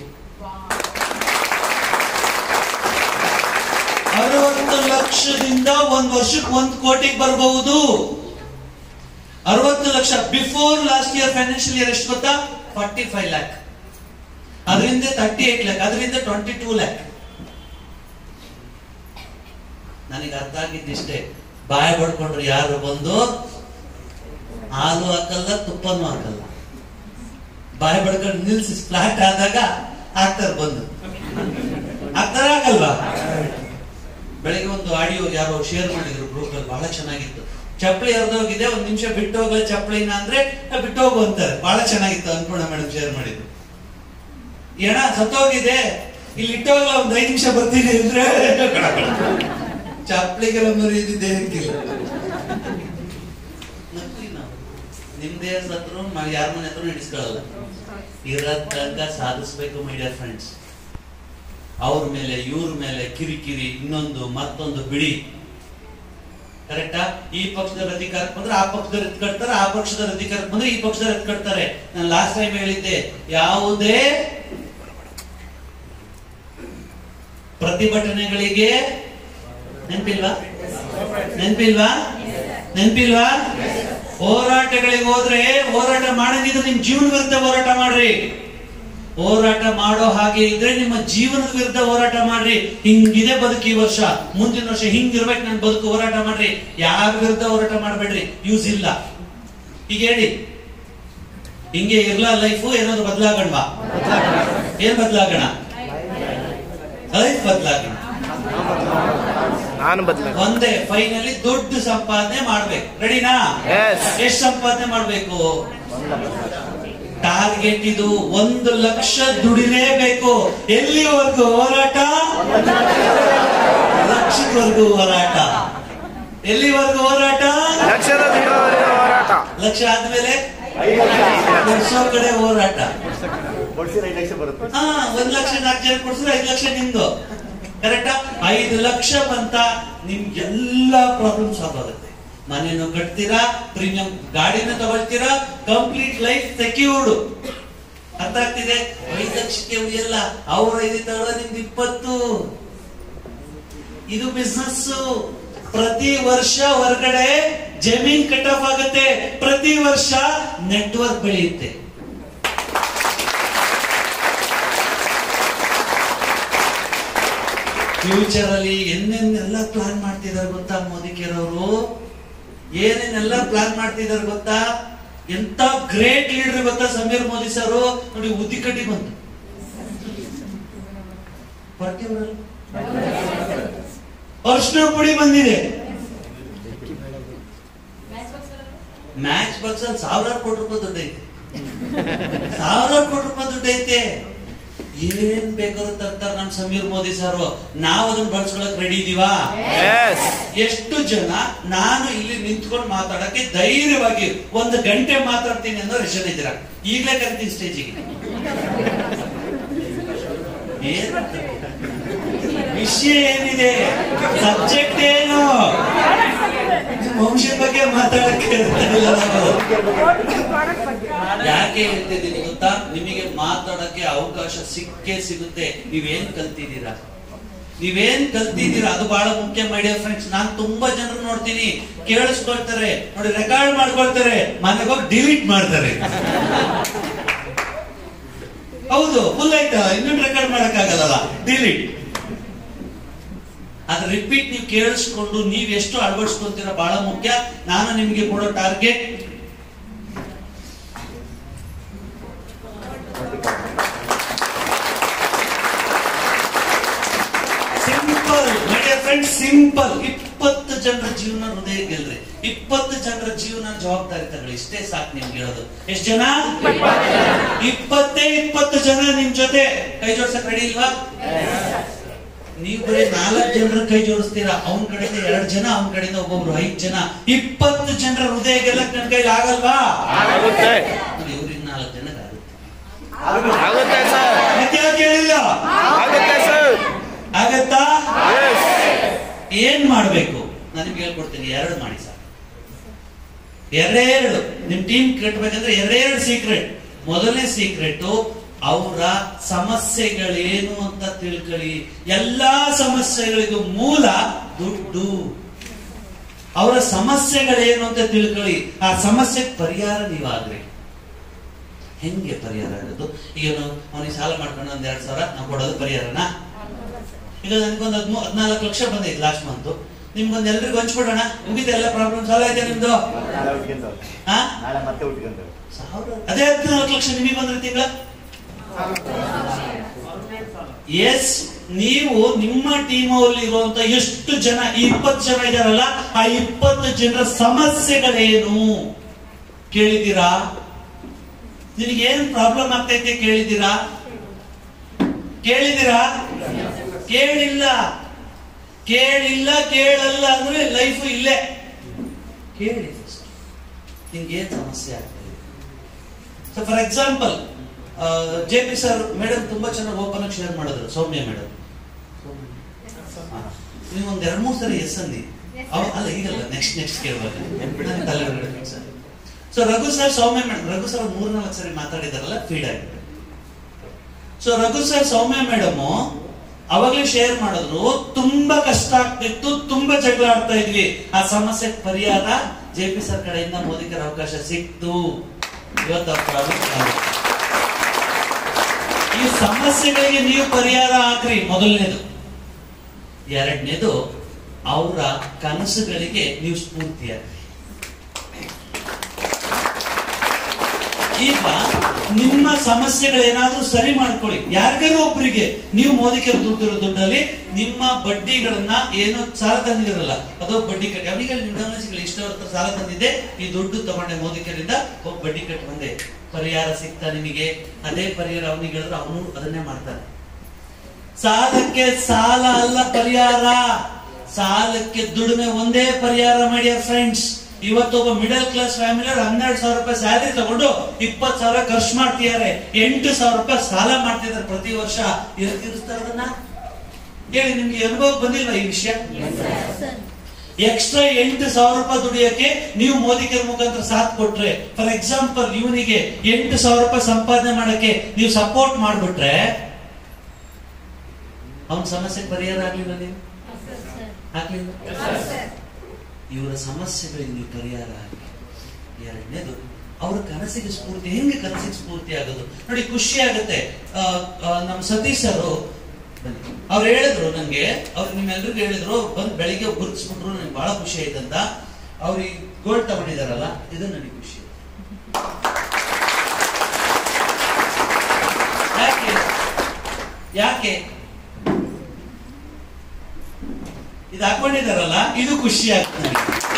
ಅರವತ್ತು ಲಕ್ಷದಿಂದ ಒಂದ್ ವರ್ಷಕ್ಕೆ ಒಂದು ಕೋಟಿಗೆ ಬರಬಹುದು ಅರವತ್ತು lakh before last year financial year ಎಷ್ಟು ಗೊತ್ತಾ ಫಾರ್ಟಿ ಫೈವ್ ಲ್ಯಾಕ್ ಅದರಿಂದ ತರ್ಟಿ ಏಟ್ ಲ್ಯಾಕ್ ಅದರಿಂದ ಟ್ವೆಂಟಿ ಟೂ ಲ್ಯಾಕ್ ನನಗೆ ಅರ್ಥ ಆಗಿದ್ದಿಷ್ಟೇ ಬಾಯ ಪಡ್ಕೊಂಡ್ರು ಯಾರು ಬಂದು ಹಾಲು ಹಾಕಲ್ಲ ತುಪ್ಪನೂ ಹಾಕಲ್ಲ ಬಾಯ ಬಡ್ಕೊಂಡು ನಿಲ್ಸಿ ಫ್ಲಾಟ್ ಆದಾಗ ಹಾಕ್ತಾರೆ ಬಂದು ಹಾಕ್ತಾರ ಆಗಲ್ವಾ ಬೆಳಿಗ್ಗೆ ಒಂದು ಆಡಿಯೋ ಯಾರೋ ಶೇರ್ ಮಾಡಿದ್ರು ಗ್ರೂಪ್ ಅಲ್ಲಿ ಬಹಳ ಚೆನ್ನಾಗಿತ್ತು ಚಪ್ಪಲಿ ಹರಿದೋಗಿದೆ ಒಂದ್ ನಿಮಿಷ ಬಿಟ್ಟು ಹೋಗಲ್ಲ ಚಪ್ಪಲಿನ ಅಂದ್ರೆ "ಆ, ಬಿಟ್ಟು ಹೋಗು ಅಂತಾರೆ ಬಹಳ ಚೆನ್ನಾಗಿತ್ತು ಅನ್ಪೂರ್ಣ ಮೇಡಮ್ ಶೇರ್ ಮಾಡಿದ್ರು ಏನ ಸತ್ತೋಗಿದೆ ಇಲ್ಲಿ ಇಟ್ಟೋಗಲ್ಲ ಒಂದ್ ಐದು ನಿಮಿಷ ಬರ್ತೀನಿ ಅಂದ್ರೆ ಚಪ್ಪಲಿಗೆಲ್ಲ ಮರಿಯೋದು ದೇಹಕ್ಕಿಲ್ಲ ನಕ್ಲಿ ನಾವು ನಿಮ್ದೇ ಸತ್ರು ಯಾರ ಮನೆ ಹತ್ರ ಹಿಡಿಸ್ಕೊಳ್ಳಲ್ಲ ಇರೋದ್ ತನಕ ಸಾಧಿಸ್ಬೇಕು ಮೈ ಡಿಯರ್ ಫ್ರೆಂಡ್ಸ್ ಅವ್ರ ಮೇಲೆ ಇವ್ರ ಮೇಲೆ ಕಿರಿಕಿರಿ ಇನ್ನೊಂದು ಮತ್ತೊಂದು ಬಿಡಿ ಕರೆಕ್ಟಾ ಈ ಪಕ್ಷದವ್ರ ಅಧಿಕಾರಕ್ಕೆ ಬಂದ್ರೆ ಆ ಪಕ್ಷದವ್ರು ಎತ್ಕಡ್ತಾರೆ ಆ ಪಕ್ಷದವ್ರ ಅಧಿಕಾರಕ್ಕೆ ಬಂದ್ರೆ ಈ ಪಕ್ಷದವ್ರು ಎತ್ಕಡ್ತಾರೆ ನಾನು ಲಾಸ್ಟ್ ಟೈಮ್ ಹೇಳಿದ್ದೆ ಯಾವುದೇ ಪ್ರತಿಭಟನೆಗಳಿಗೆ ನೆನಪಿಲ್ವಾ ನೆನಪಿಲ್ವಾ ನೆನಪಿಲ್ವಾ ಹೋರಾಟಗಳಿಗೆ ಹೋದ್ರೆ ಹೋರಾಟ ಮಾಡಂಗಿದ್ರೆ ನಿಮ್ ಜೀವನ ವಿರುದ್ಧ ಹೋರಾಟ ಮಾಡ್ರಿ ಹೋರಾಟ ಮಾಡೋ ಹಾಗೆ ಇದ್ರೆ ನಿಮ್ಮ ಜೀವನದ ವಿರುದ್ಧ ಹೋರಾಟ ಮಾಡ್ರಿ ಹಿಂಗಿದೆ ಬದುಕು ಈ ವರ್ಷ ಮುಂದಿನ ವರ್ಷ ಹಿಂಗಿರ್ಬೇಕು ನನ್ ಬದುಕು ಹೋರಾಟ ಮಾಡ್ರಿ ಯಾರ ವಿರುದ್ಧ ಹೋರಾಟ ಮಾಡಬೇಡ್ರಿ ಯೂಸ್ ಇಲ್ಲ ಈಗ ಹೇಳಿ ಹಿಂಗೆ ಇರ್ಲ ಲೈಫು ಏನಾದ್ರು ಬದಲಾಗಣ್ವಾ ಏನ್ ಬದಲಾಗೋಣ ಲೈಫ್ ಬದಲಾಗೋಣ
ನಾನು ಬದಲ
ಒಂದೇ ಫೈನಲಿ ದೊಡ್ಡ ಸಂಪಾದನೆ ಮಾಡ್ಬೇಕು ರೆಡಿನಾ
Yes.
ಎಷ್ಟು ಸಂಪಾದನೆ ಮಾಡ್ಬೇಕು ಟಾರ್ಗೆಟ್ ಇದು ಒಂದು ಲಕ್ಷ ದುಡಿಲೇಬೇಕು ಎಲ್ಲಿವರೆಗೂ ಹೋರಾಟ ಲಕ್ಷದವರೆಗೂ ಹೋರಾಟ ಎಲ್ಲಿವರೆಗೂ ಹೋರಾಟ
ಲಕ್ಷದ ದೀರ್ಘಾವಧಿಯ ಹೋರಾಟ
ಲಕ್ಷ ಆದ್ಮೇಲೆ ವರ್ಷೋ ಕಡೆ ಹೋರಾಟ
ಬಡ್ಸಿದ್ರೆ ಐದು ಲಕ್ಷ ಬರುತ್ತೆ
ಹಾ ಒಂದ್ ಲಕ್ಷ ನಾಲ್ಕು ಜನ ಕೊಡ್ಸಿದ್ರೆ ಐದು ಲಕ್ಷ ನಿಮ್ದು ಕರೆಕ್ಟಾ ಐದು ಲಕ್ಷ ಬಂತ ನಿಮ್ಗೆ ಎಲ್ಲಾ ಪ್ರಾಬ್ಲಮ್ ಸಾಲ್ವ್ ಆಗುತ್ತೆ ಮನೆಯನ್ನು ಕಟ್ತೀರಾ ಪ್ರೀಮಿಯಂ ಗಾಡಿನ ತಗೊಳ್ತೀರಾ ಕಂಪ್ಲೀಟ್ ಲೈಫ್ ಸೆಕ್ಯೂರ್ಡ್ ಅರ್ಥ ಆಗ್ತಿದೆ ಐದು ಲಕ್ಷಕ್ಕೆ ಉಳಿಯಲ್ಲ ಅವ್ರ ಐದು ತಗೊಳ್ಳೋ ನಿಮ್ದು ಇಪ್ಪತ್ತು ಇದು ಬಿಸ್ನೆಸ್ ಪ್ರತಿ ವರ್ಷ ಹೊರಗಡೆ ಜಮೀನ್ ಕಟ್ ಆಫ್ ಆಗುತ್ತೆ ಪ್ರತಿ ವರ್ಷ ನೆಟ್ವರ್ಕ್ ಬೆಳೆಯುತ್ತೆ ಫ್ಯೂಚರ್ ಅಲ್ಲಿ ಏನೇನೆಲ್ಲ ಪ್ಲಾನ್ ಮಾಡ್ತಿದಾರೆ ಗೊತ್ತಾ ಮೋದಿ ಕೇರವರು ಏನೇನೆಲ್ಲ ಪ್ಲಾನ್ ಮಾಡ್ತಿದಾರೆ ಗೊತ್ತಾ ಎಂತ ಗ್ರೇಟ್ ಲೀಡರ್ ಗೊತ್ತಾ ಸಮೀರ್ ಮೋದಿ ಸರ್ ನೋಡಿ ಉದ್ದಿ ಕಡ್ಡಿ ಬಂತು ಪರ್ಕೆ ಬರಲ್ಲ. ಅರ್ಶಿನ ಪುಡಿ ಬಂದಿದೆ ಮ್ಯಾಚ್ ಬಾಕ್ಸ್ ಅಲ್ಲಿ ಸಾವಿರಾರು ಕೋಟಿ ರೂಪಾಯಿ ದುಡ್ಡು ಐತೆ ಸಾವಿರಾರು ಕೋಟಿ ರೂಪಾಯಿ ದುಡ್ಡು ಐತೆ ಏನ್ ಬೇಕಾದ್ರೂ ತರ್ತಾರೆ ನಮ್ ಸಮೀರ್ ಮೋದಿ ಸರ್ ನಾವ್ ಅದನ್ನ ಬಳಸ್ಕೊಳಕ್ ರೆಡಿ ಇದೀವಾ
ಎಸ್
ಎಷ್ಟು ಜನ ನಾನು ಇಲ್ಲಿ ನಿಂತ್ಕೊಂಡು ಮಾತಾಡಕ್ಕೆ ಧೈರ್ಯವಾಗಿ ಒಂದು ಗಂಟೆ ಮಾತಾಡ್ತೀನಿ ಅನ್ನೋ ರೆಷನ್ ಇದ್ದೀರಾ ಈಗಲೇ ಕರಿತೀನಿ ಸ್ಟೇಜಿಗೆ ಏನ್ ವಿಷಯ ಏನಿದೆ ಸಬ್ಜೆಕ್ಟ್ ಏನು ನಿಮ್ ವಂಶದ ಬಗ್ಗೆ ಮಾತಾಡಕ್ಕೆ ಇರ್ತಿಲ್ಲ ನಾವು ಯಾಕೆ ಹೇಳ್ತಿದ್ದೀನಿ ಗೊತ್ತಾ ನಿಮಗೆ ಮಾತಾಡಕ್ಕೆ ಅವಕಾಶ ಸಿಕ್ಕೇ ಸಿಗುತ್ತೆ ನೀವೇನ್ ಕಲ್ತಿದ್ದೀರಾ ನೀವೇನ್ ಕಲ್ತಿದ್ದೀರಾ ಅದು ಬಹಳ ಮುಖ್ಯ ಮೈಡಿಯರ್ ಫ್ರೆಂಡ್ಸ್ ನಾನ್ ತುಂಬಾ ಜನರು ನೋಡ್ತೀನಿ ಕೇಳಿಸ್ಕೊಳ್ತಾರೆ ನೋಡಿ ರೆಕಾರ್ಡ್ ಮಾಡ್ಕೊಳ್ತಾರೆ ಮನೆಗೆ ಹೋಗಿ ಡಿಲೀಟ್ ಮಾಡ್ತಾರೆ ಹೌದು ಫುಲ್ ಆಯ್ತಾ ಇನ್ನೊಂದು ರೆಕಾರ್ಡ್ ಮಾಡಕ್ ಆಗಲ್ಲ ಡಿಲೀಟ್ ಅದ್ರ ರಿಪೀಟ್ ನೀವು ಕೇಳಿಸ್ಕೊಂಡು ನೀವ್ ಎಷ್ಟು ಅಳವಡಿಸ್ಕೊಂತೀರಾ ಬಹಳ ಮುಖ್ಯ ನಾನು ನಿಮಗೆ ಕೊಡೋ target simple my dear friends simple ಇಪ್ಪತ್ತು ಜನರ ಜೀವನ ಹೃದಯ ಗೆಲ್ರಿ ಇಪ್ಪತ್ತು ಜನರ ಜೀವನ ಜವಾಬ್ದಾರಿ ತಗೊಳ್ಳಿ ಇಷ್ಟೇ ಸಾಕು ನಿಮ್ಗೆ ಹೇಳೋದು ಎಷ್ಟು ಜನ ಇಪ್ಪತ್ತೇ ಇಪ್ಪತ್ತು ಜನ ನಿಮ್ ಜೊತೆ ಕೈ ಜೋಡ್ಸಕ್ ರೆಡಿ ಇಲ್ವಾ ನೀವು ಬರೀ ನಾಲ್ಕು ಜನರ ಕೈ ಜೋಡಿಸ್ತೀರಾ ಅವನ ಕಡೆಯಿಂದ ಎರಡು ಜನ ಅವನ ಕಡೆಯಿಂದ ಒಬ್ಬೊಬ್ರು ಐದು ಜನ ಇಪ್ಪತ್ತು ಜನರ ಹೃದಯ ಗೆಲ್ಲಕ್ ನನ್ನ ಕೈಲಿ ಆಗಲ್ವಾ
ಆಗುತ್ತೆ
ಇವ್ರಿಗೆ ನಾಲ್ಕು ಜನಕ್ಕೆ ಆಗುತ್ತೆ
ಆಗುತ್ತೆ ಸರ್
ಮತ್ತೆ ಯಾಕೆ ಹೇಳಿಲ್ಲ
ಆಗುತ್ತೆ ಸರ್
ಆಗತ್ತಾ
ಎಸ್
ಏನ್ ಮಾಡ್ಬೇಕು ನಾನು ನಿಮ್ಗೆ ಹೇಳ್ಕೊಡ್ತೀನಿ ಎರಡು ಮಾಡಿ ಸರ್ ಎರಡೇ ಎರಡು ನಿಮ್ ಟೀಮ್ ಕಟ್ಟಬೇಕಂದ್ರೆ ಎರಡೇ ಎರಡು ಸೀಕ್ರೆಟ್ ಮೊದಲನೇ ಸೀಕ್ರೆಟ್ ಅವರ ಸಮಸ್ಯೆಗಳೇನು ಅಂತ ತಿಳ್ಕೊಳ್ಳಿ ಎಲ್ಲಾ ಸಮಸ್ಯೆಗಳಿಗೂ ಮೂಲ ದುಡ್ಡು ಅವರ ಸಮಸ್ಯೆಗಳೇನು ಅಂತ ತಿಳ್ಕೊಳ್ಳಿ ಆ ಸಮಸ್ಯೆಗೆ ಪರಿಹಾರ ನೀವಾಗ್ರಿ ಹೆಂಗೆ ಪರಿಹಾರ ಆಗೋದು ಈಗ ನಾವು ಅವನಿಗೆ ಸಾಲ ಮಾಡ್ಕೊಂಡು ಒಂದ್ ಎರಡ್ ಸಾವಿರ ನಾವು ಕೊಡೋದು ಪರಿಹಾರನಾ ಈಗ ನನಗೊಂದು ಹದ್ಮೂ ಹದಿನಾಲ್ಕು ಲಕ್ಷ ಬಂದೈತೆ ಲಾಸ್ಟ್ ಮಂತ್ ನಿಮ್ಗೊಂದು ಎಲ್ರಿಗೂ ಹಂಚ್ಬಿಡೋಣ ಮುಗಿತ ಎಲ್ಲ ಪ್ರಾಬ್ಲಮ್ ಸಾಲ್ವ್ ಆಯ್ತಾ ನಿಮ್ದು
ನಾಳೆ ಉಟ್ಕೊಂತವ್ರೆ
ಹಾ
ನಾಳೆ ಮತ್ತೆ ಉಟ್ಕೊಂತವ್ರೆ
ಸಾವಿರ ಅದೇ ಹದಿನಾಲ್ಕು ಲಕ್ಷ ನಿಮಗೆ ಬಂದ್ರೆ ತಿಂಗಳ ಎಸ್ ನೀವು ನಿಮ್ಮ ಟೀಮ್ ಅಲ್ಲಿ ಇರುವಂತ ಎಷ್ಟು ಜನ ಈ ಇಪ್ಪತ್ತು ಜನ ಇದಾರಲ್ಲ ಆ ಇಪ್ಪತ್ತು ಜನರ ಸಮಸ್ಯೆಗಳೇನು ಕೇಳಿದ್ದೀರಾ ನಿನಗೆ ಏನ್ ಪ್ರಾಬ್ಲಮ್ ಆಗ್ತೈತೆ ಕೇಳಿದ್ದೀರಾ ಕೇಳಿದ್ದೀರಾ ಕೇಳಿಲ್ಲ ಕೇಳಿಲ್ಲ ಕೇಳಲ್ಲ ಅಂದ್ರೆ ಲೈಫ್ ಇಲ್ಲೇ ಕೇಳಿ ನಿಮ್ಗೆ ಏನ್ ಸಮಸ್ಯೆ ಆಗ್ತದೆ so for example J P sir madam ತುಂಬಾ ಚೆನ್ನಾಗಿ ಓಪನ್ ಆಗಿ ಶೇರ್ ಮಾಡಿದ್ರು ಸೌಮ್ಯ ಮೇಡಮ್ ನೀವು ಒಂದ್ ಎರಡ್ ಮೂರ್ ಸರಿ ಎಸ್ ಅಂದಿ ಅವ- ಅಲ್ಲ ಈಗಲ್ಲ ನೆಕ್ಸ್ಟ್ ನೆಕ್ಸ್ಟ್ ಕೇಳ್ಬೇಕು so Raghu sir Soumya madam Raghu sir ಮೂರ್ ನಾಲ್ಕು ಸರಿ ಮಾತಾಡಿದಾರಲ್ಲ ಫೀಡ್ ಆಗಿದೆ so Raghu sir Soumya madam ಅವಾಗ್ಲೇ ಶೇರ್ ಮಾಡಿದ್ರು ತುಂಬಾ ಕಷ್ಟ ಆಗ್ತಿತ್ತು ತುಂಬಾ ಜಗಳ ಆಡ್ತಾ ಇದ್ವಿ ಆ ಸಮಸ್ಯೆ ಪರಿಹಾರ ಜೆ ಪಿ ಸರ್ ಕಡೆಯಿಂದ ಮೋದಿಕರ ಅವಕಾಶ ಸಿಕ್ತು ಇವತ್ತು ಆ problem solve. ಈ ಸಮಸ್ಯೆಗಳಿಗೆ ನೀವು ಪರಿಹಾರ ಹಾಕ್ರಿ ಮೊದಲನೇದು ಎರಡನೇದು ಅವರ ಕನಸುಗಳಿಗೆ ನೀವು ಸ್ಫೂರ್ತಿಯಾಗ್ರಿ ಈಗ ನಿಮ್ಮ ಸಮಸ್ಯೆಗಳೇನಾದ್ರೂ ಸರಿ ಮಾಡ್ಕೊಳ್ಳಿ ಯಾರಿಗಾರು ಒಬ್ಬರಿಗೆ ನೀವು ಮೋದಿಗೆ ದುಡ್ಡಿರೋ ದುಡ್ಡಲ್ಲಿ ನಿಮ್ಮ ಬಡ್ಡಿಗಳನ್ನ ಏನೋ ಸಾಲ ತಂದಿರಲ್ಲ ಅದು ಬಡ್ಡಿ ಕಟ್ಟಿ ಅವನಿಗೆ ನಿಮ್ಮ ಗಮನಿಸಿಗಳು ಇಷ್ಟ ಹೊತ್ತು ಸಾಲ ತಂದಿದ್ದೆ ಈ ದುಡ್ಡು ತಗೊಂಡೆ ಮೋದಿಕರಿಂದ ಹೋಗಿ ಬಡ್ಡಿ ಕಟ್ಟಿ ಬಂದೆ ಪರಿಹಾರ ಸಿಗ್ತಾ ನಿಮಗೆ ಅದೇ ಪರಿಹಾರ ಅವನಿಗೆ ಹೇಳಿದ್ರೆ ಅವನು ಅದನ್ನೇ ಮಾಡ್ತಾನೆ ಸಾಲಕ್ಕೆ ಸಾಲ ಅಲ್ಲ ಪರಿಹಾರ ಸಾಲಕ್ಕೆ ದುಡಿಮೆ ಒಂದೇ ಪರಿಹಾರ ಮಾಡ್ಯಾರ ಫ್ರೆಂಡ್ಸ್ ಇವತ್ತೊಬ್ಬ ಮಿಡಲ್ ಕ್ಲಾಸ್ ಫ್ಯಾಮಿಲಿ ಹನ್ನೆರಡು ಸಾವಿರ ರೂಪಾಯಿ ಸ್ಯಾಲರಿ ತಗೊಂಡು ಇಪ್ಪತ್ತು ಸಾವಿರ ಖರ್ಚು ಮಾಡ್ತಿದ್ದಾರೆ ಎಂಟು ಸಾವಿರ ರೂಪಾಯಿ ಸಾಲ ಮಾಡ್ತಿದ್ದಾರೆ ಪ್ರತಿ ವರ್ಷ ಎಲ್ಲಿ ತೀರಿಸ್ತಾರೆ ಅದನ್ನ ಹೇಳಿ ನಿಮ್ಗೆ ಅನುಭವ ಬಂದಿಲ್ವಾ ಈ ವಿಷಯ ಎಕ್ಸ್ಟ್ರಾ ಎಂಟು ಸಾವಿರ ರೂಪಾಯಿ ದುಡಿಯೋಕೆ ನೀವು ಮೋದಿಕರ ಮುಖಾಂತರ ಸಾಥ್ ಕೊಟ್ರೆ ಫಾರ್ ಎಕ್ಸಾಂಪಲ್ ಇವನಿಗೆ ಎಂಟು ಸಾವಿರ ರೂಪಾಯಿ ಸಂಪಾದನೆ ಮಾಡಕ್ಕೆ ನೀವು ಸಪೋರ್ಟ್ ಮಾಡ್ಬಿಟ್ರೆ ಅವನ ಸಮಸ್ಯೆಗೆ ಪರಿಹಾರ ಆಗ್ಲಿಲ್ಲ ನೀವು ಆಗ್ಲಿಲ್ಲ ಇವರ ಸಮಸ್ಯೆಗಳಿಗೆ ನೀವು ಪರಿಹಾರ ಆಗಿ ಎರಡನೇದು ಅವ್ರ ಕನಸಿಗೆ ಸ್ಫೂರ್ತಿ ಹೆಂಗೆ ಕನಸಿಗೆ ಸ್ಫೂರ್ತಿ ಆಗೋದು ನೋಡಿ ಖುಷಿ ಆಗುತ್ತೆ ಆ, ಆ, ನಮ್ಮ ಸತೀಶ್ ಸರ್ ಅವ್ರು ಹೇಳಿದ್ರು ನಂಗೆ ಅವ್ರು ನಿಮ್ಮೆಲ್ರಿಗೂ ಹೇಳಿದ್ರು ಬಂದ್ ಬೆಳಿಗ್ಗೆ ಗುರುತಿಸ್ಬಿಟ್ರು ನನಗೆ ಬಹಳ ಖುಷಿ ಆಯ್ತಂತ ಅವ್ರಿಗೆ ಗೋಲ್ಡ್ ತಗೊಂಡಿದಾರಲ್ಲ ಇದು ನನಗೆ ಖುಷಿ ಯಾಕೆ ಯಾಕೆ ಇದು ಹಾಕೊಂಡಿದಾರಲ್ಲ ಇದು ಖುಷಿ ಆಗ್ತದೆ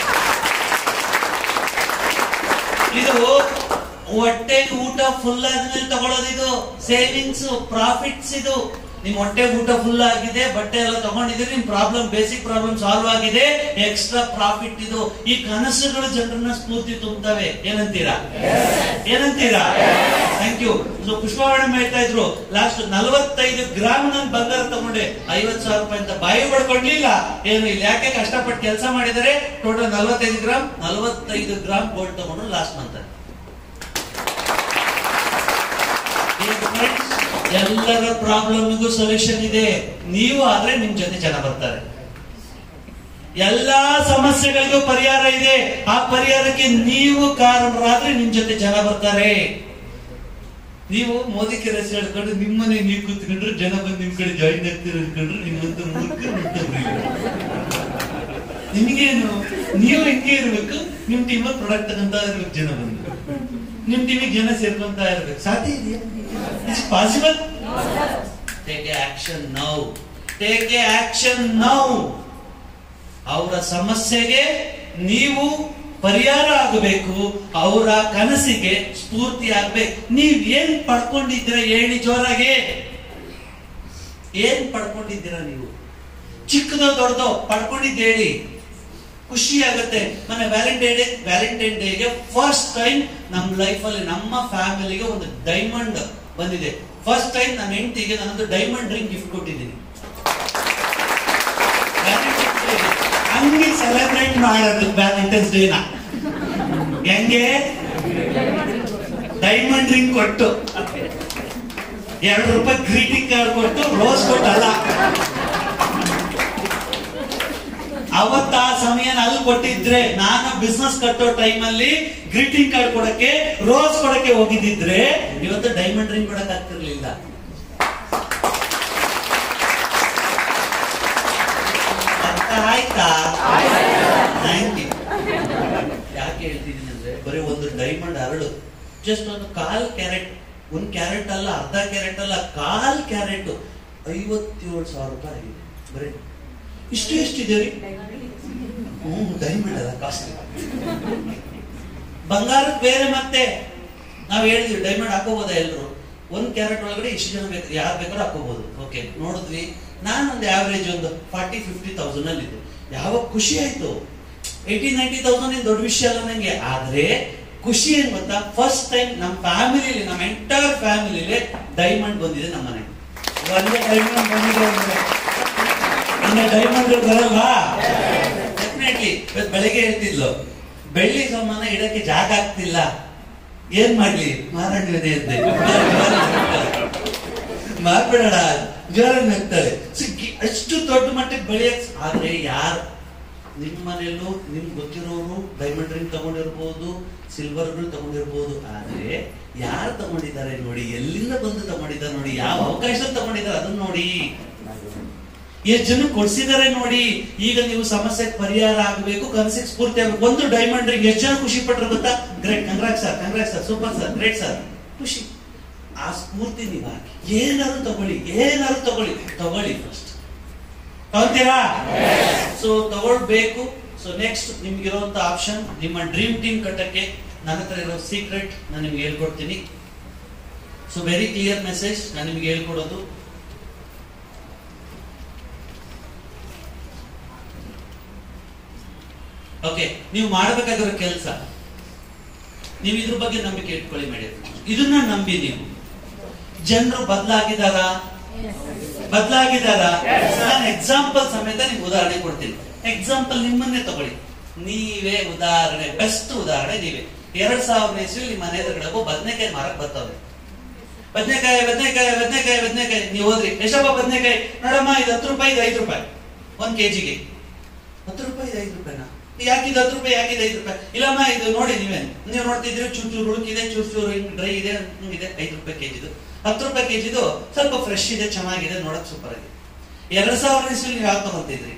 ಇದು ಹೊಟ್ಟೆ ಊಟ ಫುಲ್ ಆದ್ಮೇಲೆ ತಗೊಳ್ಳೋದು ಇದು ಸೇವಿಂಗ್ಸ್ ಪ್ರಾಫಿಟ್ಸ್ ಇದು ನಿಮ್ ಹೊಟ್ಟೆ ಊಟ ಫುಲ್ ಆಗಿದೆ ಬಟ್ಟೆ ಎಲ್ಲ ತಗೊಂಡಿದ್ದೀರಿ ನಿಮ್ ಪ್ರಾಬ್ಲಮ್ ಬೇಸಿಕ್ ಪ್ರಾಬ್ಲಮ್ ಸಾಲ್ವ್ ಆಗಿದೆ ಎಕ್ಸ್ಟ್ರಾ ಪ್ರಾಫಿಟ್ ಇದು ಈ ಕನಸುಗಳು ಜನರನ್ನ ಸ್ಫೂರ್ತಿ ತುಂಬುತ್ತವೆ ಏನಂತೀರಾ ಏನಂತೀರಾ ಥ್ಯಾಂಕ್ ಯು ಸೊ ಪುಷ್ಪವಾಣಿ ಹೇಳ್ತಾ ಇದ್ರು ಲಾಸ್ಟ್ ನಲವತ್ತೈದು ಗ್ರಾಮ್ ನಾನು ಬಂಗಾರ ತಗೊಂಡೆ ಐವತ್ ಸಾವಿರ ರೂಪಾಯಿ ಅಂತ ಬಾಯಿ ಪಡ್ಕೊಡ್ಲಿಲ್ಲ ಏನು ಇಲ್ಲಿ ಯಾಕೆ ಕಷ್ಟಪಟ್ಟು ಕೆಲಸ ಮಾಡಿದರೆ ಟೋಟಲ್ ನಲವತ್ತೈದು ಗ್ರಾಮ್ ನಲವತ್ತೈದು ಗ್ರಾಮ್ ಗೋಲ್ಡ್ ತಗೊಂಡ್ರು ಲಾಸ್ಟ್ ಮಂತ್ ಎಲ್ಲರ ಪ್ರಾಬ್ಲಮ್ಗೂ ಸೊಲ್ಯೂಷನ್ ಇದೆ ನೀವು ಆದ್ರೆ ನಿಮ್ ಜೊತೆ ಜನ ಬರ್ತಾರೆ ಎಲ್ಲಾ ಸಮಸ್ಯೆಗಳಿಗೂ ಪರಿಹಾರ ಇದೆ ಆ ಪರಿಹಾರಕ್ಕೆ ನೀವು ಕಾರಣರಾದ್ರೆ ನಿಮ್ ಜೊತೆ ಜನ ಬರ್ತಾರೆ ನೀವು ಮೋದಿ ಕೆರೆಸ್ ಹೇಳ್ಕೊಂಡು ನಿಮ್ಮನೆ ನೀವು ಕೂತ್ಕೊಂಡ್ರೆ ಜನ ಬಂದು ನಿಮ್ ಕಡೆ ಜಾಯಿನ್ ಆಗ್ತೀರ ಅನ್ಕೊಂಡ್ರೆ ನಿಮ್ಮಂತ ಮೂರ್ಖ ಮತ್ತೊಬ್ರು ಇಲ್ಲ. ನಿಮ್ಗೇನು ನೀವು ಹಿಂಗೆ ಇರ್ಬೇಕು ನಿಮ್ ಟೀಮಲ್ಲಿ ಪ್ರಾಡಕ್ಟ್ ತಗೊಂತ ಇರ್ಬೇಕು ಜನ ಬಂದು ನಿಮ್ ಟೀಮಿಗೆ ಜನ ಸೇರ್ಕೊಂತ ಇರ್ಬೇಕು ಸಾಧ್ಯ ಇದೆಯಾ it's possible take a action now take a action now ಅವರ ಸಮಸ್ಯೆಗೆ ನೀವು ಪರಿಹಾರ ಆಗಬೇಕು ಅವರ ಕನಸಿಗೆ ಸ್ಫೂರ್ತಿ ಆಗ್ಬೇಕು ನೀವ್ ಏನ್ ಪಡ್ಕೊಂಡಿದ್ದೀರಾ ಹೇಳಿ ಜೋರಾಗೆ ಏನ್ ಪಡ್ಕೊಂಡಿದ್ದೀರಾ ನೀವು ಚಿಕ್ಕದೋ ದೊಡ್ಡದೋ ಪಡ್ಕೊಂಡಿದ್ದು ಹೇಳಿ ಖುಷಿ ಆಗುತ್ತೆ ಮೊನ್ನೆ ವ್ಯಾಲೆಂಟೈನ್ ಡೇ ವ್ಯಾಲೆಂಟೈನ್ ಡೇಗೆ ಫಸ್ಟ್ ಟೈಮ್ ನಮ್ಮ ಲೈಫ್ ಅಲ್ಲಿ ನಮ್ಮ ಫ್ಯಾಮಿಲಿಗೆ ಒಂದು ಡೈಮಂಡ್ ಬಂದಿದೆ ಫಸ್ಟ್ ಟೈಮ್ ನನ್ನ ಹೆಂಡತಿಗೆ ನಾನೊಂದು ಡೈಮಂಡ್ ರಿಂಗ್ ಗಿಫ್ಟ್ ಕೊಟ್ಟಿದ್ದೀನಿ Valentine's Day ಗೆ. ಹಂಗೆ ಸೆಲೆಬ್ರೇಟ್ ಮಾಡೋದು ವ್ಯಾಲೆಂಟೈನ್ಸ್ ಡೇನ ಹೆಂಗೆ ಡೈಮಂಡ್ ರಿಂಗ್ ಕೊಟ್ಟು ಎರಡು ರೂಪಾಯಿ ಗ್ರೀಟಿಂಗ್ ಕಾರ್ಡ್ ಕೊಟ್ಟು ರೋಸ್ ಕೊಟ್ಟಲ್ಲ ಅವತ್ತ ಆ ಸಮಯ ಅಲ್ಲಿ ಕೊಟ್ಟಿದ್ರೆ ನಾನು ಬಿಸ್ನೆಸ್ ಕಟ್ಟೋ ಟೈಮ್ ಅಲ್ಲಿ ಗ್ರೀಟಿಂಗ್ ಕಾರ್ಡ್ ಕೊಡಕ್ಕೆ ರೋಸ್ ಕೊಡಕ್ಕೆ ಹೋಗಿದ್ದಿದ್ರೆ ಇವತ್ತು ಡೈಮಂಡ್ ರಿಂಗ್ ಕೊಡಕ್ ಆಗ್ತಿರ್ಲಿಲ್ಲ ಅರ್ಥ ಆಯ್ತಾ ಥ್ಯಾಂಕ್ ಯು ಯಾಕೆ ಹೇಳ್ತಿದ್ದೀನಿ ಅಂದ್ರೆ ಬರೀ ಒಂದು ಡೈಮಂಡ್ ಹರಳು ಜಸ್ಟ್ ಒಂದು ಕಾಲ್ ಕ್ಯಾರೆಟ್ ಒಂದ್ ಕ್ಯಾರೆಟ್ ಅಲ್ಲ ಅರ್ಧ ಕ್ಯಾರೆಟ್ ಅಲ್ಲ ಕಾಲ್ ಕ್ಯಾರೆಟ್ ಐವತ್ತೇಳು ಸಾವಿರ ರೂಪಾಯಿ ಆಗಿದೆ ಬರೀ ಇಷ್ಟು ಎಷ್ಟಿದೆ ರೀ ಹ್ಮ್ ಡೈಮಂಡ್ ಅಲ್ಲ ಕಾಸ್ಟ್ಲಿ ಬಂಗಾರದ ಬೇರೆ ಮತ್ತೆ ನಾವ್ ಹೇಳಿದ್ವಿ ಡೈಮಂಡ್ ಹಾಕೋಬೋದಾ ಎಲ್ರು ಒಂದ್ ಕ್ಯಾರೆಟ್ ಒಳಗಡೆ ಇಷ್ಟು ಜನ ಬೇಕು ಯಾರು ಬೇಕಾದ್ರೂ ಹಾಕೋಬಹುದು ಓಕೆ ನೋಡಿದ್ವಿ ನಾನೊಂದು ಆವರೇಜ್ ಒಂದು ಫಾರ್ಟಿ ಫಿಫ್ಟಿ ತೌಸಂಡ್ ಅಲ್ಲಿ ಇದ್ದೆ ಯಾವಾಗ ಖುಷಿ ಆಯ್ತು ಏಯ್ಟಿ ನೈಂಟಿ ತೌಸಂಡ್ ಏನ್ ದೊಡ್ಡ ವಿಷಯ ಅಲ್ಲ ನಂಗೆ ಆದ್ರೆ ಖುಷಿ ಏನ್ ಗೊತ್ತಾ ಫಸ್ಟ್ ಟೈಮ್ ನಮ್ಮ ಫ್ಯಾಮಿಲಿಲಿ ನಮ್ಮ ಎಂಟೈರ್ ಫ್ಯಾಮಿಲಿಲಿ ಡೈಮಂಡ್ ಬಂದಿದೆ ನಮ್ಮ ಮನೆಗೆ ಒಂದೇ ಡೈಮಂಡ್ ಬಂದಿದೆ ಅಂದ್ರೆ ಇನ್ನು ಡೈಮಂಡ್ ಬರಲ್ವಾ ಡೆಫಿನೆಟ್ಲಿ ಇವತ್ತು ಬೆಳಗ್ಗೆ ಹೇಳ್ತಿದ್ಲು ಬೆಳ್ಳಿ ಸಾಮಾನ ಇಡಕ್ಕೆ ಜಾಗ ಆಗ್ತಿಲ್ಲ ಏನ್ ಮಾಡ್ಲಿ ಮಾರಾಣಿವನೇ ಇದ್ದೆ ಮಾರ್ಬಿಡೋಣ ಜ್ವರ ನಗ್ತಾಳೆ ಸಿಕ್ಕಿ ಅಷ್ಟು ದೊಡ್ಡ ಮಟ್ಟಕ್ಕೆ ಬೆಳೆಯಕ್ ಆದ್ರೆ ಯಾರು ನಿಮ್ಮ ಮನೆಯಲ್ಲೂ ನಿಮ್ಗೆ ಗೊತ್ತಿರೋರು ಡೈಮಂಡ್ ರಿಂಗ್ ತಗೊಂಡಿರ್ಬೋದು ಸಿಲ್ವರ್ಗಳು ತಗೊಂಡಿರ್ಬೋದು ಆದ್ರೆ ಯಾರು ತಗೊಂಡಿದ್ದಾರೆ ನೋಡಿ ಎಲ್ಲಿಂದ ಬಂದು ತಗೊಂಡಿದ್ದಾರೆ ನೋಡಿ ಯಾವ ಅವಕಾಶದಲ್ಲಿ ತಗೊಂಡಿದ್ದಾರೆ ಅದನ್ನ ನೋಡಿ ಎಷ್ಟು ಜನ ಕೊಡ್ಸಿದ್ದಾರೆ ನೋಡಿ ಈಗ ನೀವು ಸಮಸ್ಯೆಗೆ ಪರಿಹಾರ ಆಗಬೇಕು ಕನಸಿಗೆ ಸ್ಫೂರ್ತಿ ಆಗಬೇಕು ಒಂದು ಡೈಮಂಡ್ ರಿಂಗ್ ಎಷ್ಟು ಜನ ಖುಷಿ ಪಟ್ರು ಗೊತ್ತಾ great congrats sir congrats sir super sir great sir ಖುಷಿ ಆ ಸ್ಫೂರ್ತಿ ನೀವು ಹಾಕಿ ಏನಾದ್ರು ತಗೊಳ್ಳಿ ಏನಾದ್ರು ತಗೊಳ್ಳಿ ತಗೊಳ್ಳಿ ಫಸ್ಟ್ ತಗೊಂತೀರಾ ಸೊ ತಗೊಳ್ಬೇಕು ಸೊ ನೆಕ್ಸ್ಟ್ ನಿಮ್ಗಿರುವಂತ ಆಪ್ಷನ್ ನಿಮ್ಮ ಡ್ರೀಮ್ ಟೀಮ್ ಕಟ್ಟಕ್ಕೆ ನನ್ನ ಹತ್ರ ಇರೋ ಸೀಕ್ರೆಟ್ ನಾನು ನಿಮ್ಗೆ ಹೇಳ್ಕೊಡ್ತೀನಿ ಸೊ ವೆರಿ ಕ್ಲಿಯರ್ ಮೆಸೇಜ್ ನಾನು ನಿಮ್ಗೆ ಹೇಳ್ಕೊಡೋದು ಓಕೆ ನೀವು ಮಾಡಬೇಕಾಗಿರೋ ಕೆಲಸ ನೀವು ಇದ್ರ ಬಗ್ಗೆ ನಂಬಿಕೆ ಇಟ್ಕೊಳ್ಳಿ ಮೇಡಮ್ ಇದನ್ನ ನಂಬಿ ನೀವು ಜನರು ಬದಲಾಗಿದಾರ ಬದಲಾಗಿದಾರ ನಾನು ಎಕ್ಸಾಂಪಲ್ ಸಮೇತ ನಿಮ್ಗೆ ಉದಾಹರಣೆ ಕೊಡ್ತೀನಿ ಎಕ್ಸಾಂಪಲ್ ನಿಮ್ಮನ್ನೇ ತಗೊಳ್ಳಿ ನೀವೇ ಉದಾಹರಣೆ ಬೆಸ್ಟ್ ಉದಾಹರಣೆ ನೀವೇ ಎರಡ್ ಸಾವಿರದ ಇಸ್ವಿ ನಿಮ್ಮ ಮನೆ ಎದುರುಗಡೆ ಬದನೆಕಾಯಿ ಮಾರಕ್ ಬರ್ತವೆ ಬದನೆಕಾಯಿ ಬದನೆಕಾಯಿ ಬದನೆಕಾಯಿ ಬದನೆಕಾಯಿ ನೀವು ಹೋದ್ರಿ ಎಷ್ಟಪ್ಪ ಬದನೆಕಾಯಿ ನೋಡಮ್ಮ ಇದು ಹತ್ತು ರೂಪಾಯಿ ಇದು ಐದು ರೂಪಾಯಿ ಒಂದ್ ಕೆಜಿಗೆ ಹತ್ತು ರೂಪಾಯಿ ಇದು ಐದು ರೂಪಾಯಿನಾ ಯಾಕಿದು ಹತ್ತು ರೂಪಾಯಿ ಯಾಕಿದೆ ಐದು ರೂಪಾಯಿ ಇಲ್ಲಮ್ಮ ಇದು ನೋಡಿ ನೀವೇ ನೀವು ನೋಡ್ತಿದ್ರೆ ಚೂರು ಚೂರು ಉಳುಕಿದೆ ಚೂರು ಚೂರು ಹಿಂಗ್ ಡ್ರೈ ಇದೆ ಹಿಂಗಿದೆ ಐದು ರೂಪಾಯಿ ಕೆಜಿದು ಹತ್ತು ರೂಪಾಯಿ ಕೆಜಿದು ಸ್ವಲ್ಪ ಫ್ರೆಶ್ ಇದೆ ಚೆನ್ನಾಗಿದೆ ನೋಡಕ್ ಸೂಪರ್ ಆಗಿದೆ ಎರಡ್ ಸಾವಿರ ಇಸ್ವಿ ನೀವು ಯಾವ್ದು ತಗೊಂತಿದ್ರಿ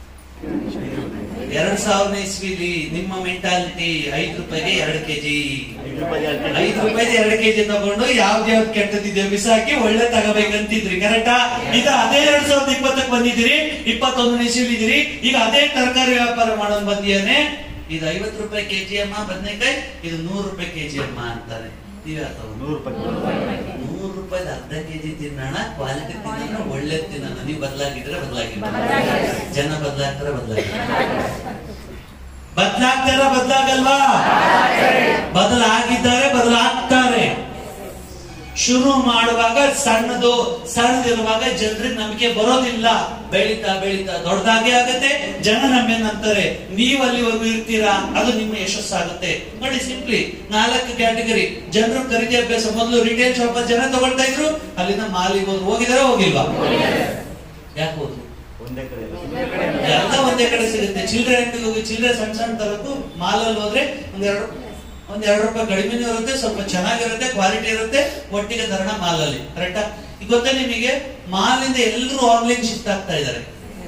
ಎರಡ್ ಸಾವಿರ ಇಸ್ವಿಲಿ ನಿಮ್ಮ ಮೆಂಟಾಲಿಟಿ ಐದು ರೂಪಾಯಿಗೆ ಎರಡು ಕೆಜಿ
ಐದು ರೂಪಾಯಿ ಎರಡು
ಐದು ರೂಪಾಯಿ ಎರಡು ಕೆಜಿ ತಗೊಂಡು ಯಾವ್ದು ಯಾವ್ದು ಕೆಟ್ಟದಿದೆ ಬಿಸಾಕಿ ಒಳ್ಳೆ ತಗೋಬೇಕಂತಿದ್ರಿ ಕರೆಕ್ಟಾ ಈಗ ಅದೇ ಎರಡ್ ಸಾವಿರದ ಇಪ್ಪತ್ತಕ್ಕೆ ಬಂದಿದ್ದೀರಿ ಇಪ್ಪತ್ತೊಂದು ಇದ್ದೀರಿ ಈಗ ಅದೇ ತರಕಾರಿ ವ್ಯಾಪಾರ ಮಾಡೋನ್ ಬಂದಿಯಾನೆ ಇದು ಐವತ್ತು ರೂಪಾಯಿ ಕೆಜಿ ಅಮ್ಮ ಬದನೆಕಾಯಿ ಇದು ನೂರು ರೂಪಾಯಿ ಕೆಜಿ ಅಮ್ಮ ಅಂತಾನೆ ನೀವೇ ತಗೊಂಡು
ನೂರು ರೂಪಾಯಿ
ನೂರು ರೂಪಾಯಿ ಅರ್ಧ ಕೆಜಿ ತಿನ್ನೋಣ ಕ್ವಾಲಿಟಿ ತಿನ್ನೋಣ ಒಳ್ಳೆ ತಿನ್ನೋಣ ನೀವು ಬದಲಾಗಿದ್ರೆ ಬದಲಾಗಿಲ್ಲ ಜನ ಬದಲಾಗ್ತಾರೆ ಬದಲಾಗಿಲ್ಲ ಬದಲಾಗ್ತಾರ ಬದಲಾಗಲ್ವಾ ಬದಲಾಗಿದ್ದಾರೆ ಬದಲಾಗ್ತಾರೆ ಶುರು ಮಾಡುವಾಗ ಸಣ್ಣದು ಸಣ್ಣದಿರುವಾಗ ಜನರಿಗೆ ನಂಬಿಕೆ ಬರೋದಿಲ್ಲ ಬೆಳೀತಾ ಬೆಳೀತಾ ದೊಡ್ಡದಾಗೆ ಆಗತ್ತೆ ಜನ ನಮ್ಮೇನಂತಾರೆ ನೀವು ಅಲ್ಲಿವರೆಗೂ ಇರ್ತೀರಾ ಅದು ನಿಮ್ಮ ಯಶಸ್ಸಾಗುತ್ತೆ ನೋಡಿ ಸಿಂಪ್ಲಿ ನಾಲ್ಕು ಕ್ಯಾಟಗರಿ ಜನರು ಖರೀದಿ ಅಭ್ಯಾಸ ಮೊದಲು ರಿಟೇಲ್ ಶಾಪ್ ಜನ ತಗೊಳ್ತಾ ಇದ್ರು ಅಲ್ಲಿಂದ ಮಾಲಿಗೆ ಹೋದ್ರು ಹೋಗಿದಾರ ಹೋಗಿಲ್ವಾ ಯಾಕೆ ಹೋದ್ರು
ಒಂದೇ ಕಡೆ ಇಲ್ಲ.
ಎಲ್ಲ ಒಂದೇ ಕಡೆ ಸಿಗುತ್ತೆ ಚಿಲ್ಲರೆ ಅಂಗಡಿಗೆ ಹೋಗಿ ಚಿಲ್ಲರೆ ಸಣ್ಣ ಸಣ್ಣ ತರದ್ದು ಮಾಲಲ್ಲಿ ಹೋದ್ರೆ ಒಂದೆರಡು ಒಂದ್ ಎರಡು ರೂಪಾಯಿ ಕಡಿಮೆನೂ ಇರುತ್ತೆ ಸ್ವಲ್ಪ ಚೆನ್ನಾಗಿರುತ್ತೆ ಕ್ವಾಲಿಟಿ ಇರುತ್ತೆ ಒಟ್ಟಿಗೆ ತರೋಣ ಮಾಲಲ್ಲಿ ಕರೆಕ್ಟಾ ಈಗ ಗೊತ್ತಾ ನಿಮಗೆ ಮಾಲಿಂದ ಎಲ್ಲರೂ ಆನ್ಲೈನ್ ಶಿಫ್ಟ್ ಆಗ್ತಾ ಇದ್ದಾರೆ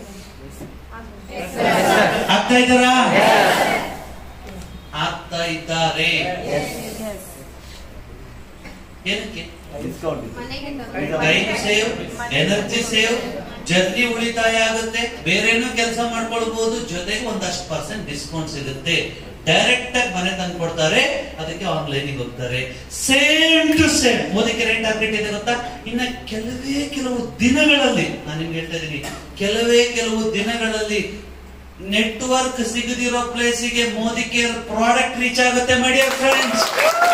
ಆಗ್ತಾ ಇದ್ದಾರಾ ಆಗ್ತಾ ಇದ್ದಾರೆ ಏನಕ್ಕೆ
ಡಿಸ್ಕೌಂಟ್ ಇದೆ.
Time save energy save journey ಉಳಿತಾಯ ಆಗುತ್ತೆ ಬೇರೇನೋ ಕೆಲಸ ಮಾಡ್ಕೊಳ್ಬಹುದು ಜೊತೆಗೆ ಒಂದಷ್ಟು ಪರ್ಸೆಂಟ್ ಡಿಸ್ಕೌಂಟ್ ಸಿಗುತ್ತೆ ಡೈರೆಕ್ಟ್ ಆಗಿ ಮನೆ ತಂದು ಕೊಡ್ತಾರೆ ಅದಕ್ಕೆ ಆನ್ಲೈನ್ ಹೋಗ್ತಾರೆ ಸೇಮ್ ಟು ಸೇಮ್ ಮೋದಿಗೆ ರೇಟ್ ಟಾರ್ಗೆಟ್ ಇದೆ ಗೊತ್ತಾ ಇನ್ನ ಕೆಲವೇ ಕೆಲವು ದಿನಗಳಲ್ಲಿ ನಾನು ನಿಮ್ಗೆ ಹೇಳ್ತಾ ಇದ್ದೀನಿ ಕೆಲವೇ ಕೆಲವು ದಿನಗಳಲ್ಲಿ ನೆಟ್ವರ್ಕ್ ಸಿಗದಿರೋ ಪ್ಲೇಸಿಗೆ ಮೋದಿ ಕೇರ್ ಪ್ರಾಡಕ್ಟ್ ರೀಚ್ ಆಗುತ್ತೆ ಮೈ ಡಿಯರ್ ಫ್ರೆಂಡ್ಸ್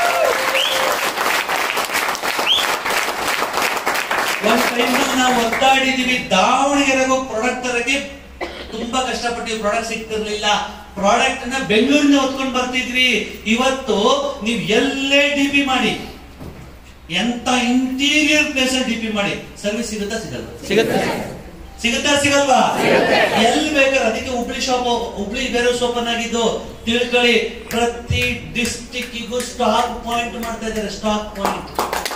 ಒಂದ್ ಟೈಮ್ ನಾವು ಒದ್ದಾಡಿದೀವಿ ದಾವಣಗೆರೆಗೂ ಪ್ರಾಡಕ್ಟ್ ತರಕ್ಕೆ ತುಂಬಾ ಕಷ್ಟಪಟ್ಟಿವಿ ಪ್ರಾಡಕ್ಟ್ ಸಿಗ್ತಿರ್ಲಿಲ್ಲ ಪ್ರಾಡಕ್ಟ್ ನ ಬೆಂಗಳೂರಿನ ಹೊತ್ಕೊಂಡು ಬರ್ತಿದ್ವಿ ಇವತ್ತು ನೀವು ಎಲ್ಲೇ ಡಿ ಪಿ ಮಾಡಿ ಎಂತ ಇಂಟೀರಿಯರ್ ಪ್ಲೇಸ್ ಡಿ ಪಿ ಮಾಡಿ ಸರ್ವಿಸ್ ಸಿಗುತ್ತಾ ಸಿಗಲ್ಲ
ಸಿಗುತ್ತೆ
ಸಿಗುತ್ತಾ ಸಿಗಲ್ವಾ ಎಲ್ಲಿ ಬೇಕಾದ್ರೆ ಅದಕ್ಕೆ ಹುಬ್ಳಿ ಶಾಪ್ ಹುಬ್ಳಿ ಬೇರೆ ಓಪನ್ ಆಗಿದ್ದು ತಿಳ್ಕೊಳ್ಳಿ ಪ್ರತಿ ಡಿಸ್ಟಿಕ್ಗೂ ಸ್ಟಾಕ್ ಪಾಯಿಂಟ್ ಮಾಡ್ತಾ ಇದ್ದಾರೆ ಸ್ಟಾಕ್ ಪಾಯಿಂಟ್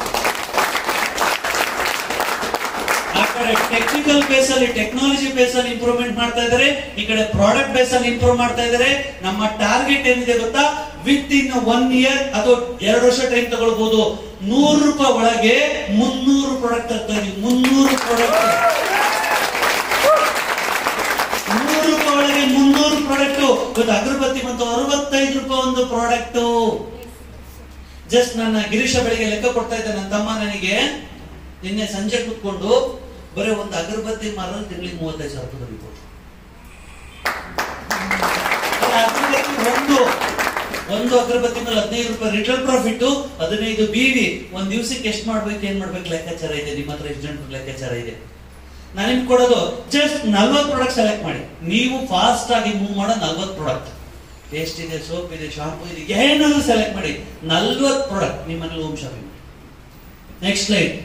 ಆ ಕಡೆ ಟೆಕ್ನಿಕಲ್ ಬೇಸ್ ಅಲ್ಲಿ ಟೆಕ್ನಾಲಜಿ ಬೇಸ್ ಅಲ್ಲಿ ಇಂಪ್ರೂವ್ಮೆಂಟ್ ಮಾಡ್ತಾ ಇದ್ದಾರೆ ಈ ಕಡೆ ಪ್ರಾಡಕ್ಟ್ ಬೇಸ್ ಅಲ್ಲಿ ಇಂಪ್ರೂವ್ ಮಾಡ್ತಾ ಇದ್ದಾರೆ ನಮ್ಮ ಟಾರ್ಗೆಟ್ ಏನಿದೆ ಗೊತ್ತಾ ವಿತ್ ಇನ್ ಒನ್ ಇಯರ್ ಅಥವಾ ಎರಡು ವರ್ಷ ಟೈಮ್ ತಗೊಳ್ಬಹುದು ನೂರು ರೂಪಾಯಿ ಒಳಗೆ ಮುನ್ನೂರು ಪ್ರಾಡಕ್ಟ್ ತರ್ತಾ ಇದೀವಿ ಮುನ್ನೂರು ಪ್ರಾಡಕ್ಟ್ ನೂರು ರೂಪಾಯಿ ಒಳಗೆ ಮುನ್ನೂರು ಪ್ರಾಡಕ್ಟ್ ಇವತ್ತು ಅಗರಬತ್ತಿ ಮತ್ತು ಅರವತ್ತೈದು ರೂಪಾಯಿ ಒಂದು ಪ್ರಾಡಕ್ಟ್ ಜಸ್ಟ್ ನನ್ನ ಗಿರೀಶ ಬೆಳಿಗ್ಗೆ ಲೆಕ್ಕ ಕೊಡ್ತಾ ಇದ್ದೆ ನನ್ನ ತಮ್ಮ ನನಗೆ ನಿನ್ನೆ ಸಂಜೆ ಕೂತ್ಕೊಂಡು ಬರೀ ಒಂದು ಅಗರಬತ್ತಿ ಮಾರಲು ತಿಂಗಳಿಗೆ ಮೂವತ್ತೈದು ಸಾವಿರ ರೂಪಾಯಿ ದುಡಿಬೋದು ಅಗರಬತ್ತಿ ಒಂದು ಒಂದು ಅಗರಬತ್ತಿ ಮೇಲೆ ಹದಿನೈದು ರೂಪಾಯಿ ರಿಟೇಲ್ ಪ್ರಾಫಿಟ್ ಹದಿನೈದು ಬಿವಿ ಒಂದ್ ದಿವಸಕ್ಕೆ ಎಷ್ಟು ಮಾಡ್ಬೇಕು ಏನ್ ಮಾಡ್ಬೇಕು ಲೆಕ್ಕಾಚಾರ ಇದೆ ನಿಮ್ಮ ಹತ್ರ ಎಷ್ಟು ಜನ ಲೆಕ್ಕಾಚಾರ ಇದೆ ನಾನು ನಿಮ್ಗೆ ಕೊಡೋದು ಜಸ್ಟ್ ನಲ್ವತ್ತು ಪ್ರಾಡಕ್ಟ್ ಸೆಲೆಕ್ಟ್ ಮಾಡಿ ನೀವು ಫಾಸ್ಟ್ ಆಗಿ ಮೂವ್ ಮಾಡೋ ನಲ್ವತ್ತು ಪ್ರಾಡಕ್ಟ್ ಪೇಸ್ಟ್ ಇದೆ ಸೋಪ್ ಇದೆ ಶಾಂಪೂ ಇದೆ ಏನಾದ್ರು ಸೆಲೆಕ್ಟ್ ಮಾಡಿ ನಲ್ವತ್ತು ಪ್ರಾಡಕ್ಟ್ ನಿಮ್ಮ ಮನೇಲಿ home shopping next slide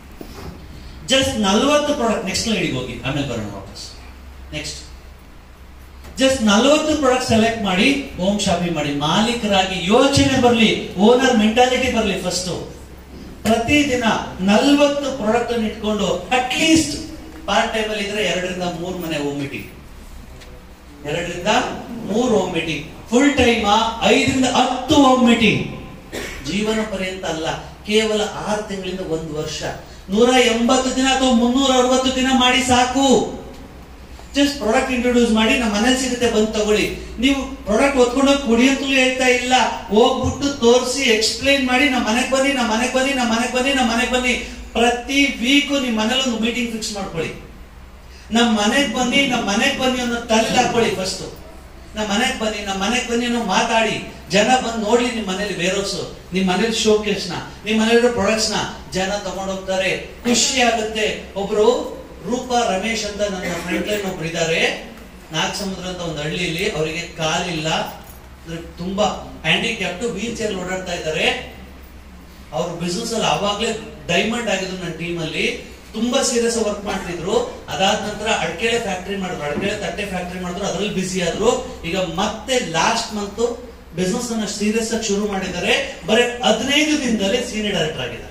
just ನಲ್ವತ್ತು ಪ್ರಾಡಕ್ಟ್ ನೆಕ್ಸ್ಟ್ ಸ್ಲೈಡಿಗೆ ಹೋಗಿ ಆಮೇಲೆ ಬರೋಣ ವಾಪಸ್ ನೆಕ್ಸ್ಟ್ ಜಸ್ಟ್ ನಲವತ್ತು ಪ್ರಾಡಕ್ಟ್ ಸೆಲೆಕ್ಟ್ ಮಾಡಿ ಹೋಮ್ ಶಾಪಿಂಗ್ ಮಾಡಿ ಮಾಲೀಕರಾಗಿ ಯೋಚನೆ ಬರಲಿ ಓನರ್ ಮೆಂಟಾಲಿಟಿ ಬರಲಿ ಫಸ್ಟ್ ಪ್ರತಿದಿನ ನಲ್ವತ್ತು ಪ್ರಾಡಕ್ಟ್ ಅನ್ನು ಇಟ್ಕೊಂಡು ಅಟ್ಲೀಸ್ಟ್ ಪಾರ್ಟ್ ಟೈಮ್ ಅಲ್ಲಿ ಇದ್ರೆ ಎರಡರಿಂದ ಮೂರು ಮನೆ ಹೋಮ್ ಮೀಟಿಂಗ್ ಎರಡರಿಂದ ಮೂರು ಹೋಮ್ ಮೀಟಿಂಗ್ ಫುಲ್ ಟೈಮ್ ಐದರಿಂದ ಹತ್ತು ಹೋಮ್ ಮೀಟಿಂಗ್ ಜೀವನ ಪರ್ಯಂತ ಅಲ್ಲ ಕೇವಲ ಆರು ತಿಂಗಳಿಂದ ಒಂದು ವರ್ಷ ನೂರ ಎಂಬತ್ತು ದಿನ ಅಥವಾ ಮುನ್ನೂರ ಅರವತ್ತು ದಿನ ಮಾಡಿ ಸಾಕು ಜಸ್ಟ್ ಪ್ರಾಡಕ್ಟ್ ಇಂಟ್ರೊಡ್ಯೂಸ್ ಮಾಡಿ ನಮ್ಮ ಮನೇಲಿ ಸಿಗುತ್ತೆ ಬಂದು ತಗೊಳ್ಳಿ ನೀವು ಪ್ರಾಡಕ್ಟ್ ಹೊತ್ಕೊಂಡೋಗಿ ಕುಡಿಯಂತಲೂ ಹೇಳ್ತಾ ಇಲ್ಲ ಹೋಗ್ಬಿಟ್ಟು ತೋರಿಸಿ ಎಕ್ಸ್ಪ್ಲೈನ್ ಮಾಡಿ ನಮ್ಮ ಮನೆಗೆ ಬನ್ನಿ ನಮ್ಮ ಮನೆಗೆ ಬನ್ನಿ ನಮ್ಮ ಮನೆಗೆ ಬನ್ನಿ ನಮ್ಮ ಮನೆಗೆ ಬನ್ನಿ ಪ್ರತಿ ವೀಕು ನಿಮ್ ಮನೇಲಿ ಒಂದು ಮೀಟಿಂಗ್ ಫಿಕ್ಸ್ ಮಾಡ್ಕೊಳ್ಳಿ ನಮ್ಮ ಮನೆಗೆ ಬನ್ನಿ ನಮ್ಮ ಮನೆಗೆ ಬನ್ನಿ ಅನ್ನೋ ತಲೆ ಹಾಕೊಳ್ಳಿ ಫಸ್ಟ್ ನಮ್ಮ ಮನೆಗೆ ಬನ್ನಿ ನಮ್ಮ ಮನೆಗೆ ಬನ್ನಿ ಅನ್ನೋ ಮಾತಾಡಿ ಜನ ಬಂದು ನೋಡ್ಲಿ ನಿಮ್ ಮನೇಲಿ ವೇರೋಸ್ ನಿಮ್ ಮನೇಲಿ ಶೋಕೇಸ್ ನ ನಿಮ್ ಮನೇಲಿರೋ ಪ್ರಾಡಕ್ಟ್ಸ್ ನ ಜನ ತಗೊಂಡೋಗ್ತಾರೆ ಖುಷಿ ಆಗುತ್ತೆ ಒಬ್ರು ರೂಪಾ ರಮೇಶ್ ಅಂತ ನನ್ನ ಫ್ರೆಂಡ್ ಲೈನ್ ಒಬ್ರು ಇದ್ದಾರೆ ನಾಗ ಸಮುದ್ರ ಅಂತ ಒಂದು ಹಳ್ಳಿಯಲ್ಲಿ ಅವರಿಗೆ ಕಾಲಿಲ್ಲ ಅಂದ್ರೆ ತುಂಬಾ ಹ್ಯಾಂಡಿಕ್ಯಾಪ್ಟ್ ವೀಲ್ ಚೇರ್ ಓಡಾಡ್ತಾ ಇದ್ದಾರೆ ಅವ್ರ ಬಿಸ್ನೆಸ್ ಅಲ್ಲಿ ಅವಾಗ್ಲೇ ಡೈಮಂಡ್ ಆಗಿದ್ರು ನನ್ನ ಟೀಮ್ ಅಲ್ಲಿ ತುಂಬಾ ಸೀರಿಯಸ್ ವರ್ಕ್ ಮಾಡ್ತಿದ್ರು ಅದಾದ ನಂತರ ಅಡಕೆಳೆ ಫ್ಯಾಕ್ಟರಿ ಮಾಡಿದ್ರು ಅಡಕೆಳೆ ತಟ್ಟೆ ಫ್ಯಾಕ್ಟರಿ ಮಾಡಿದ್ರು ಅದ್ರಲ್ಲಿ ಬಿಸಿ ಆದ್ರು ಈಗ ಮತ್ತೆ ಲಾಸ್ಟ್ ಮಂತ್ ಬಿಸ್ನೆಸ್ ಅನ್ನ ಸೀರಿಯಸ್ ಆಗಿ ಶುರು ಮಾಡಿದ್ದಾರೆ ಬರೀ ಹದಿನೈದು ದಿನದಲ್ಲಿ ಸೀನಿಯರ್ ಡೈರೆಕ್ಟರ್ ಆಗಿದ್ದಾರೆ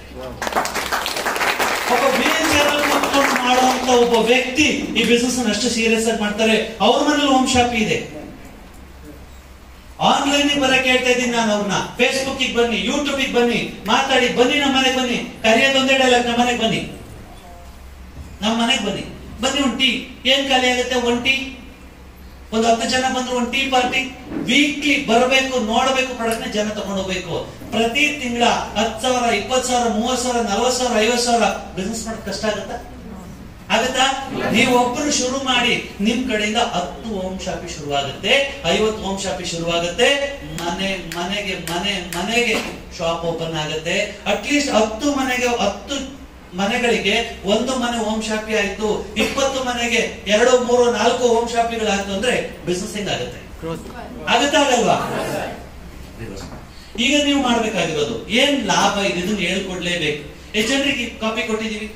ಒಬ್ಬ ವೀಲ್ ಚೇರ್ ಅಲ್ಲಿ ಕುತ್ಕೊಂಡು ಮಾಡುವಂತ ಒಬ್ಬ ವ್ಯಕ್ತಿ ಈ ಬಿಸ್ನೆಸ್ ಅನ್ನು ಅಷ್ಟು ಸೀರಿಯಸ್ ಆಗಿ ಮಾಡ್ತಾರೆ ಅವ್ರ ಮನೇಲಿ ಹೋಮ್ ಶಾಪ್ ಇದೆ ಆನ್ಲೈನ್ ಬರಕ್ ಹೇಳ್ತಾ ಇದ್ದೀನಿ ನಾನು ಅವ್ರನ್ನ ಫೇಸ್ಬುಕ್ ಬನ್ನಿ ಯೂಟ್ಯೂಬ್ ಬನ್ನಿ ಮಾತಾಡಿ ಬನ್ನಿ ನಮ್ಮ ಮನೆಗೆ ಬನ್ನಿ ಕರೆಯೋದೊಂದೇ ಡೈಲಾಗ್ ನಮ್ಮ ಮನೆಗೆ ಬನ್ನಿ ನಮ್ಮ ಮನೆಗೆ ಬನ್ನಿ ಬನ್ನಿ ಒಂದ್ ಟೀ ಏನ್ ಖಾಲಿ ಆಗುತ್ತೆ ಒಂದ್ ಟೀ ಒಂದು ಹತ್ತು ಜನ ಬಂದ್ರು ಒಂದ್ ಟೀ ಪಾರ್ಟಿ ವೀಕ್ಲಿ ಬರಬೇಕು ನೋಡಬೇಕು ಪ್ರಾಡಕ್ಟ್ ಜನ ತಗೊಂಡು ಹೋಗ್ಬೇಕು ಪ್ರತಿ ತಿಂಗಳ ಹತ್ತು ಸಾವಿರ ಇಪ್ಪತ್ತು ಸಾವಿರ ಮೂವತ್ ಸಾವಿರ ನಲ್ವತ್ ಸಾವಿರ ಐವತ್ ಸಾವಿರ ಬಿಸ್ನೆಸ್ ಮಾಡೋದು ಕಷ್ಟ ಆಗುತ್ತಾ ಆಗುತ್ತಾ ನೀವು ಒಬ್ಬರು ಶುರು ಮಾಡಿ ನಿಮ್ ಕಡೆಯಿಂದ ಹತ್ತು ಹೋಮ್ ಶಾಪಿ ಶುರುವಾಗುತ್ತೆ ಐವತ್ತು ಹೋಮ್ ಶಾಪಿ ಶುರುವಾಗುತ್ತೆ ಮನೆ ಮನೆಗೆ ಮನೆ ಮನೆಗೆ ಶಾಪ್ ಓಪನ್ ಆಗುತ್ತೆ ಅಟ್ಲೀಸ್ಟ್ ಹತ್ತು ಮನೆಗೆ ಹತ್ತು ಮನೆಗಳಿಗೆ ಒಂದು ಮನೆ ಹೋಮ್ ಶಾಪಿ ಆಯ್ತು ಇಪ್ಪತ್ತು ಮನೆಗೆ ಎರಡು ಮೂರು ನಾಲ್ಕು ಹೋಮ್ ಶಾಪಿಗಳಾಯ್ತು ಅಂದ್ರೆ ಬಿಸ್ನೆಸ್ ಹೆಂಗಾಗುತ್ತೆ ಆಗುತ್ತಾ ಆಗಲ್ವಾ ಈಗ ನೀವು ಮಾಡ್ಬೇಕಾಗಿರೋದು ಏನ್ ಲಾಭ ಇದೆ ಇದನ್ನ ಹೇಳ್ಕೊಡ್ಲೇಬೇಕು ಎಷ್ಟು ಜನರಿಗೆ ಕಾಪಿ ಕೊಟ್ಟಿದೀವಿ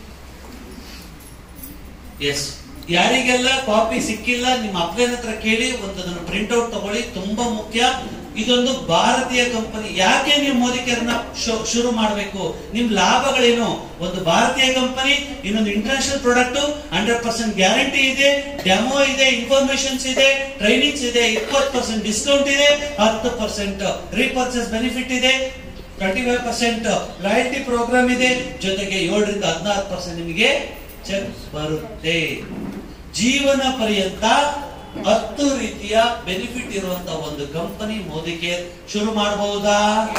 ಎಸ್ ಯಾರಿಗೆಲ್ಲ ಕಾಪಿ ಸಿಕ್ಕಿಲ್ಲ ನಿಮ್ಮ ಅಪ್ಲೈನ್ ಹತ್ರ ಕೇಳಿ ಒಂದು ಅದನ್ನು ಪ್ರಿಂಟ್ ಔಟ್ ತಗೊಳ್ಳಿ ತುಂಬಾ ಮುಖ್ಯ ಇದೊಂದು ಭಾರತೀಯ ಕಂಪನಿ ಯಾಕೆ ನೀವು ಮೋದಿ ಕೇರ್ನ ಶು- ಶುರು ಮಾಡಬೇಕು ನಿಮ್ ಲಾಭಗಳೇನು ಒಂದು ಭಾರತೀಯ ಕಂಪನಿ ಇನ್ನೊಂದು international product hundred percent guarantee ಇದೆ ಡೆಮೋ ಇದೆ ಇನ್ಫಾರ್ಮೇಶನ್ಸ್ ಇದೆ ಟ್ರೈನಿಂಗ್ಸ್ ಇದೆ ಇಪ್ಪತ್ತು ಪರ್ಸೆಂಟ್ ಡಿಸ್ಕೌಂಟ್ ಇದೆ ಹತ್ತು ಪರ್ಸೆಂಟ್ ರೀಪರ್ಚೇಸ್ ಬೆನಿಫಿಟ್ ಇದೆ twenty five percent royalty program ಇದೆ ಜೊತೆಗೆ ಏಳರಿಂದ ಹದಿನಾರು ಪರ್ಸೆಂಟ್ ನಿಮಗೆ ಚೆಕ್ ಬರುತ್ತೆ ಜೀವನ ಪರ್ಯಂತ ಹತ್ತು ರೀತಿಯ ಬೆನಿಫಿಟ್ ಇರುವಂತ ಒಂದು ಕಂಪನಿ ಮೋದಿ ಕೇರ್ ಶುರು ಮಾಡಬಹುದಾ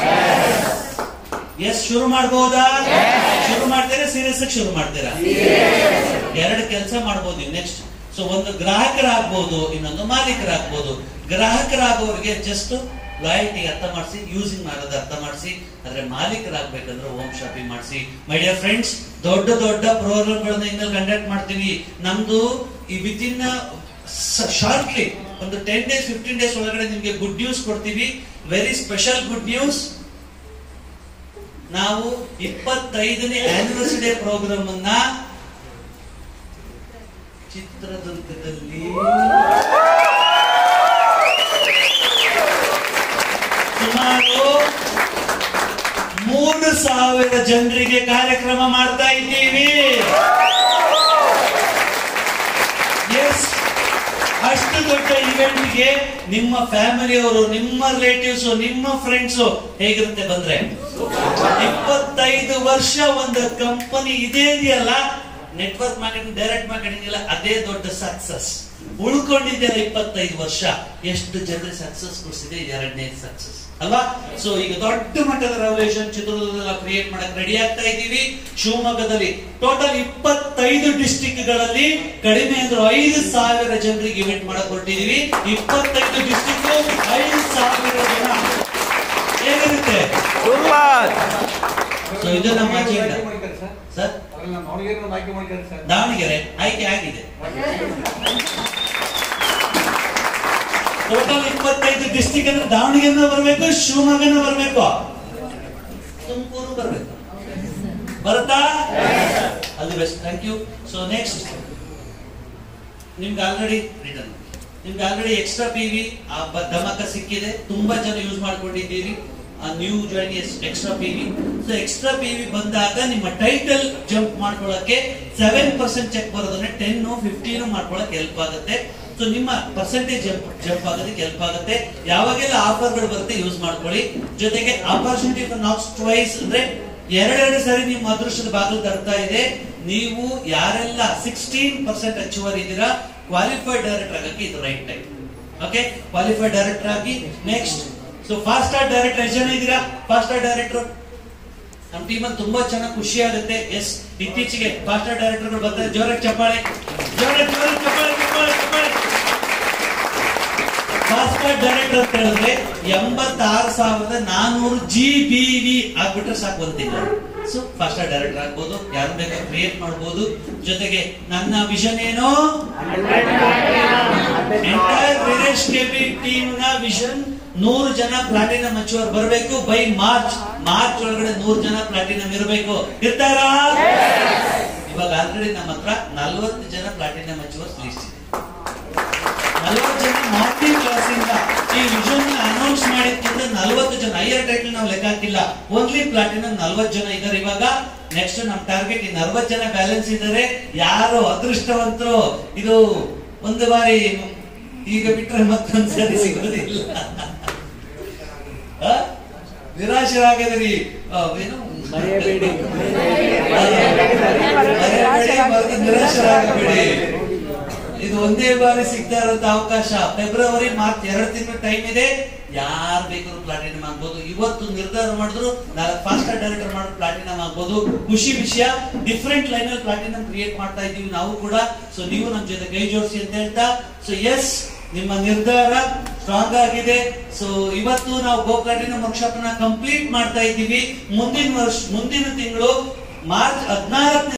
ಎಸ್ ಶುರು ಮಾಡಬಹುದಾ ಶುರು ಮಾಡ್ತೀರಾ ಸೀರಿಯಸ್ ಆಗಿ ಶುರು ಮಾಡ್ತೀರಾ ಎರಡು ಕೆಲಸ ಮಾಡಬಹುದು ನೆಕ್ಸ್ಟ್ ಸೊ ಒಂದು ಗ್ರಾಹಕರಾಗ್ಬೋದು ಇನ್ನೊಂದು ಮಾಲೀಕರಾಗ್ಬೋದು ಗ್ರಾಹಕರಾಗೋರಿಗೆ ಜಸ್ಟ್ ಲಾಯಲ್ಟಿ ಅರ್ಥ ಮಾಡಿಸಿ ಯೂಸಿಂಗ್ ಮಾಡೋದು ಅರ್ಥ ಮಾಡಿಸಿ ಆದ್ರೆ ಮಾಲೀಕರಾಗ್ಬೇಕಂದ್ರೆ ಹೋಮ್ ಶಾಪಿಂಗ್ ಮಾಡಿಸಿ ಮೈ ಡಿಯರ್ ಫ್ರೆಂಡ್ಸ್ ದೊಡ್ಡ ದೊಡ್ಡ ಪ್ರೋಗ್ರಾಮ್ಗಳನ್ನ ಇನ್ಮೇಲೆ ಕಂಡಕ್ಟ್ ಮಾಡ್ತೀವಿ ನಮ್ದು ಈ ವಿತ್ ಇನ್ ಶಾರ್ಟ್ಲಿ ಒಂದು ಟೆನ್ ಡೇಸ್ ಫಿಫ್ಟೀನ್ ಡೇಸ್ ಒಳಗಡೆ ನಿಮ್ಗೆ ಗುಡ್ ನ್ಯೂಸ್ ಕೊಡ್ತೀವಿ ವೆರಿ ಸ್ಪೆಷಲ್ ಗುಡ್ ನ್ಯೂಸ್ ನಾವು ಇಪ್ಪತ್ತೈದನೇ ಆನಿವರ್ಸರಿ ಪ್ರೋಗ್ರಾಮ್ ಅನ್ನ ಚಿತ್ರದುರ್ಗದಲ್ಲಿ ಸುಮಾರು ಮೂರು ಸಾವಿರ ಜನರಿಗೆ ಕಾರ್ಯಕ್ರಮ ಮಾಡ್ತಾ ಇದ್ದೀವಿ ಎಸ್ ಅಷ್ಟು ದೊಡ್ಡ ಇವೆಂಟ್ಗೆ ನಿಮ್ಮ ಫ್ಯಾಮಿಲಿಯವರು ನಿಮ್ಮ ರಿಲೇಟಿವ್ಸ್ ನಿಮ್ಮ ಫ್ರೆಂಡ್ಸ್ ಹೇಗಿರುತ್ತೆ ಬಂದ್ರೆ ಇಪ್ಪತ್ತೈದು ವರ್ಷ ಒಂದು ಕಂಪನಿ ಇದೇ ಇದೆಯಲ್ಲ ನೆಟ್ವರ್ಕ್ ಮಾರ್ಕೆಟಿಂಗ್ ಡೈರೆಕ್ಟ್ ಮಾರ್ಕೆಟಿಂಗ್ ಇಲ್ಲ ಅದೇ ದೊಡ್ಡ ಸಕ್ಸಸ್ ಉಳ್ಕೊಂಡಿದೆಯಲ್ಲ ಇಪ್ಪತ್ತೈದು ವರ್ಷ ಎಷ್ಟು ಜನರಿಗೆ ಸಕ್ಸಸ್ ಕೊಡಿಸಿದೆ ಎರಡನೇ ಸಕ್ಸಸ್ ಅಲ್ವಾ ಸೊ ಈಗ ದೊಡ್ಡ ಮಟ್ಟದ ರೆವಲ್ಯೂಷನ್ ಚಿತ್ರದುರ್ಗದಲ್ಲಿ ಕ್ರಿಯೇಟ್ ಮಾಡಕ್ ರೆಡಿ ಆಗ್ತಾ ಇದ್ದೀವಿ ಶಿವಮೊಗ್ಗದಲ್ಲಿ ಟೋಟಲ್ ಇಪ್ಪತ್ತೈದು ಡಿಸ್ಟಿಕ್ ಗಳಲ್ಲಿ ಕಡಿಮೆ ಅಂದ್ರೆ ಐದು ಸಾವಿರ ಜನರಿಗೆ ಇವೆಂಟ್ ಮಾಡಕ್ ಹೊರಟಿದೀವಿ ಇಪ್ಪತ್ತೈದು ಡಿಸ್ಟಿಕ್ ಐದು ಸಾವಿರ ಜನ ಹೇಗಿರುತ್ತೆ
ಸೂಪರ್
ಸೊ ಇದು ನಮ್ಮ ಅಜೆಂಡಾ ಸರ್ ದಾವಣಗೆರೆ ಆಯ್ಕೆ ಆಗಿದೆ ಟೋಟಲ್ ಇಪ್ಪತ್ತೈದು ಡಿಸ್ಟಿಕ್ ಅಂದ್ರೆ ದಾವಣಗೆರೆ ಬರಬೇಕು ಶಿವಮೊಗ್ಗನ ಬರಬೇಕು ತುಮಕೂರು ಬರಬೇಕು ಬರುತ್ತಾ ಅಲ್ಲಿ best thank you so next ನಿಮ್ಗೆ ಆಲ್ರೆಡಿ ರಿಟರ್ನ್ ನಿಮ್ಗೆ ಆಲ್ರೆಡಿ ಎಕ್ಸ್ಟ್ರಾ ಪಿ ವಿ ಆ ಬ- ಧಮಕ ಸಿಕ್ಕಿದೆ ತುಂಬಾ ಜನ ಯೂಸ್ ಮಾಡ್ಕೊಂಡಿದ್ದೀರಿ ಆ new join extra P V so extra P V ಬಂದಾಗ ನಿಮ್ಮ ಟೈಟಲ್ ಜಂಪ್ ಮಾಡ್ಕೊಳ್ಳಕ್ಕೆ ಸೆವೆನ್ ಪರ್ಸೆಂಟ್ ಚೆಕ್ ಬರೋದನ್ನ ಟೆನ್ ಫಿಫ್ಟೀನ್ ಮಾಡ್ಕೊಳಕ್ ಹೆಲ್ಪ್ ಆಗುತ್ತೆ ಸೊ ನಿಮ್ಮ ಪರ್ಸೆಂಟೇಜ್ ಜಂಪ್ ಜಂಪ್ ಆಗೋದಕ್ಕೆ ಹೆಲ್ಪ್ ಆಗುತ್ತೆ ಯಾವಾಗೆಲ್ಲ ಆಫರ್ಗಳು ಬರುತ್ತೆ ಯೂಸ್ ಮಾಡ್ಕೊಳ್ಳಿ ಜೊತೆಗೆ ಆಪರ್ಚುನಿಟಿ ಫಾರ್ ನಾಕ್ಸ್ ಟ್ವೈಸ್ ಅಂದ್ರೆ ಎರಡೆರಡು ಸರಿ ನಿಮ್ಮ ಅದೃಷ್ಟದ ಬಾಗಿಲು ತರ್ತಾ ಇದೆ ನೀವು ಯಾರೆಲ್ಲ ಸಿಕ್ಸ್ಟೀನ್ ಪರ್ಸೆಂಟ್ ಅಚೀವರ್ ಇದ್ದೀರಾ ಕ್ವಾಲಿಫೈಡ್ ಡೈರೆಕ್ಟರ್ ಆಗಕ್ಕೆ ಇದು right time okay qualified director ಆಗಿ next so fast star director ಎಷ್ಟು ಜನ ಇದ್ದೀರಾ ಫಾಸ್ಟ್ ಸ್ಟಾರ್ ಡೈರೆಕ್ಟರ್ ನಮ್ಮ ಟೀಮ್ ಅಲ್ಲಿ ತುಂಬಾ ಚೆನ್ನಾಗಿ ಖುಷಿ ಆಗುತ್ತೆ ಎಸ್ ಇತ್ತೀಚೆಗೆ ಫಾಸ್ಟ್ ಸ್ಟಾರ್ ಡೈರೆಕ್ಟರ್ಗಳು ಬರ್ತಾರೆ ಜೋರಾಗಿ ಚಪ್ಪಾಳೆ ಜೋರಾಗಿ ಜೋರಾಗಿ ಚಪ್ಪಾಳೆ ಚಪ್ಪಾಳೆ ಚಪ್ಪಾಳೆ ಫಾಸ್ಟ್ರಾಗ್ ಡೈರೆಕ್ಟರ್ ಅಂತ ಹೇಳಿದ್ರೆ ಎಂಬತ್ತಾರು ಸಾವಿರದ ನಾನೂರು ಜಿ ಬಿ ವಿ ಆಗ್ಬಿಟ್ರೆ ಸಾಕು ಒಂದು ತಿಂಗಳು ಸೊ ಫಾಸ್ಟ್ರಾಗ್ ಡೈರೆಕ್ಟರ್ ಆಗ್ಬೋದು ಯಾರು ಬೇಕಾದ್ರೂ ಕ್ರಿಯೇಟ್ ಮಾಡ್ಬೋದು ಜೊತೆಗೆ ನನ್ನ ವಿಷನ್ ಏನು ಎಂಟೈರ್ ವೀರೇಶ್ ಕೆಬಿ ಟೀಮ್ ನ ವಿಷನ್ ನೂರು ಜನ ಪ್ಲಾಟಿನಂ ಅಚೀವರ್ ಬರಬೇಕು ಬೈ ಮಾರ್ಚ್ ಮಾರ್ಚ್ ಒಳಗಡೆ ನೂರು ಜನ ಪ್ಲಾಟಿನಂ ಇರಬೇಕು ಇರ್ತಾರಾ ಇವಾಗ ಆಲ್ರೆಡಿ ನಮ್ಮ ಹತ್ರ ನಲ್ವತ್ತು ಜನ ಪ್ಲಾಟಿನಂ ಅಚೀವರ್ಸ್ ಲಿಸ್ಟ್ ಇದೆ ನಲವತ್ತು ಜನ ಮಾರ್ನಿಂಗ್ ಕ್ಲಾಸ್ ಇಂದ ಈ ವಿಷನ್ ಅನೌನ್ಸ್ ಮಾಡಿದ್ರಿಂದ ನಲವತ್ತು ಜನ ಹೈಯರ್ ಟೈಟಲ್ ನಾವು ಲೆಕ್ಕ ಹಾಕಿಲ್ಲ ಓನ್ಲಿ ಪ್ಲಾಟಿನಂ ನಲವತ್ತು ಜನ ಇದ್ದಾರೆ ಇವಾಗ ನೆಕ್ಸ್ಟ್ ನಮ್ ಟಾರ್ಗೆಟ್ ಇನ್ನು ಅರವತ್ತು ಜನ ಬ್ಯಾಲೆನ್ಸ್ ಇದ್ದಾರೆ ಯಾರು ಅದೃಷ್ಟವಂತರು ಇದು ಒಂದು ಬಾರಿ ಈಗ ಬಿಟ್ರೆ ಮತ್ತೊಂದ್ಸರಿ ಸಿಗೋದಿಲ್ಲ ಆ? ನಿರಾಶರಾಗದಿರಿ ಆ, ಏನು
ಮರೆಯಬೇಡಿ.
ಮರೆಯಬೇಡಿ ಮತ್ತು ನಿರಾಶರಾಗಬೇಡಿ ಇದು ಒಂದೇ ಬಾರಿ ಸಿಗ್ತಾ ಇರೋಂತ ಅವಕಾಶ ಫೆಬ್ರವರಿ ಮಾರ್ಚ್ ಎರಡು ತಿಂಗಳು ಟೈಮ್ ಇದೆ ಯಾರು ಬೇಕಾದ್ರೂ ಪ್ಲಾಟಿನಮ್ ಆಗ್ಬೋದು ಇವತ್ತು ನಿರ್ಧಾರ ಮಾಡಿದ್ರು ನಾಳೆ ಫಾಸ್ಟ್ ಡೈರೆಕ್ಟರ್ ಮಾಡಿದ್ರು ಪ್ಲಾಟಿನಮ್ ಆಗ್ಬೋದು ಖುಷಿ ವಿಷಯ ಡಿಫ್ರೆಂಟ್ ಲೈನ್ ಅಲ್ಲಿ ಪ್ಲಾಟಿನಮ್ ಕ್ರಿಯೇಟ್ ಮಾಡ್ತಾ ಇದೀವಿ ನಾವು ಕೂಡ ಸೊ ನೀವು ನಮ್ಮ ಜೊತೆ ಕೈ ಜೋಡಿಸಿ ಅಂತ ಹೇಳ್ತಾ ಸೊ ಎಸ್ ನಿಮ್ಮ ನಿರ್ಧಾರ ಸ್ಟ್ರಾಂಗ್ ಆಗಿದೆ ಸೊ ಇವತ್ತು ನಾವು ಗೋ ಪ್ಲಾಟಿನಮ್ ವರ್ಕ್ಶಾಪ್ ನ ಕಂಪ್ಲೀಟ್ ಮಾಡ್ತಾ ಇದ್ದೀವಿ ಮುಂದಿನ ವರ್ಷ ಮುಂದಿನ ತಿಂಗಳು ಮಾರ್ಚ್ ಹದಿನಾರನೇ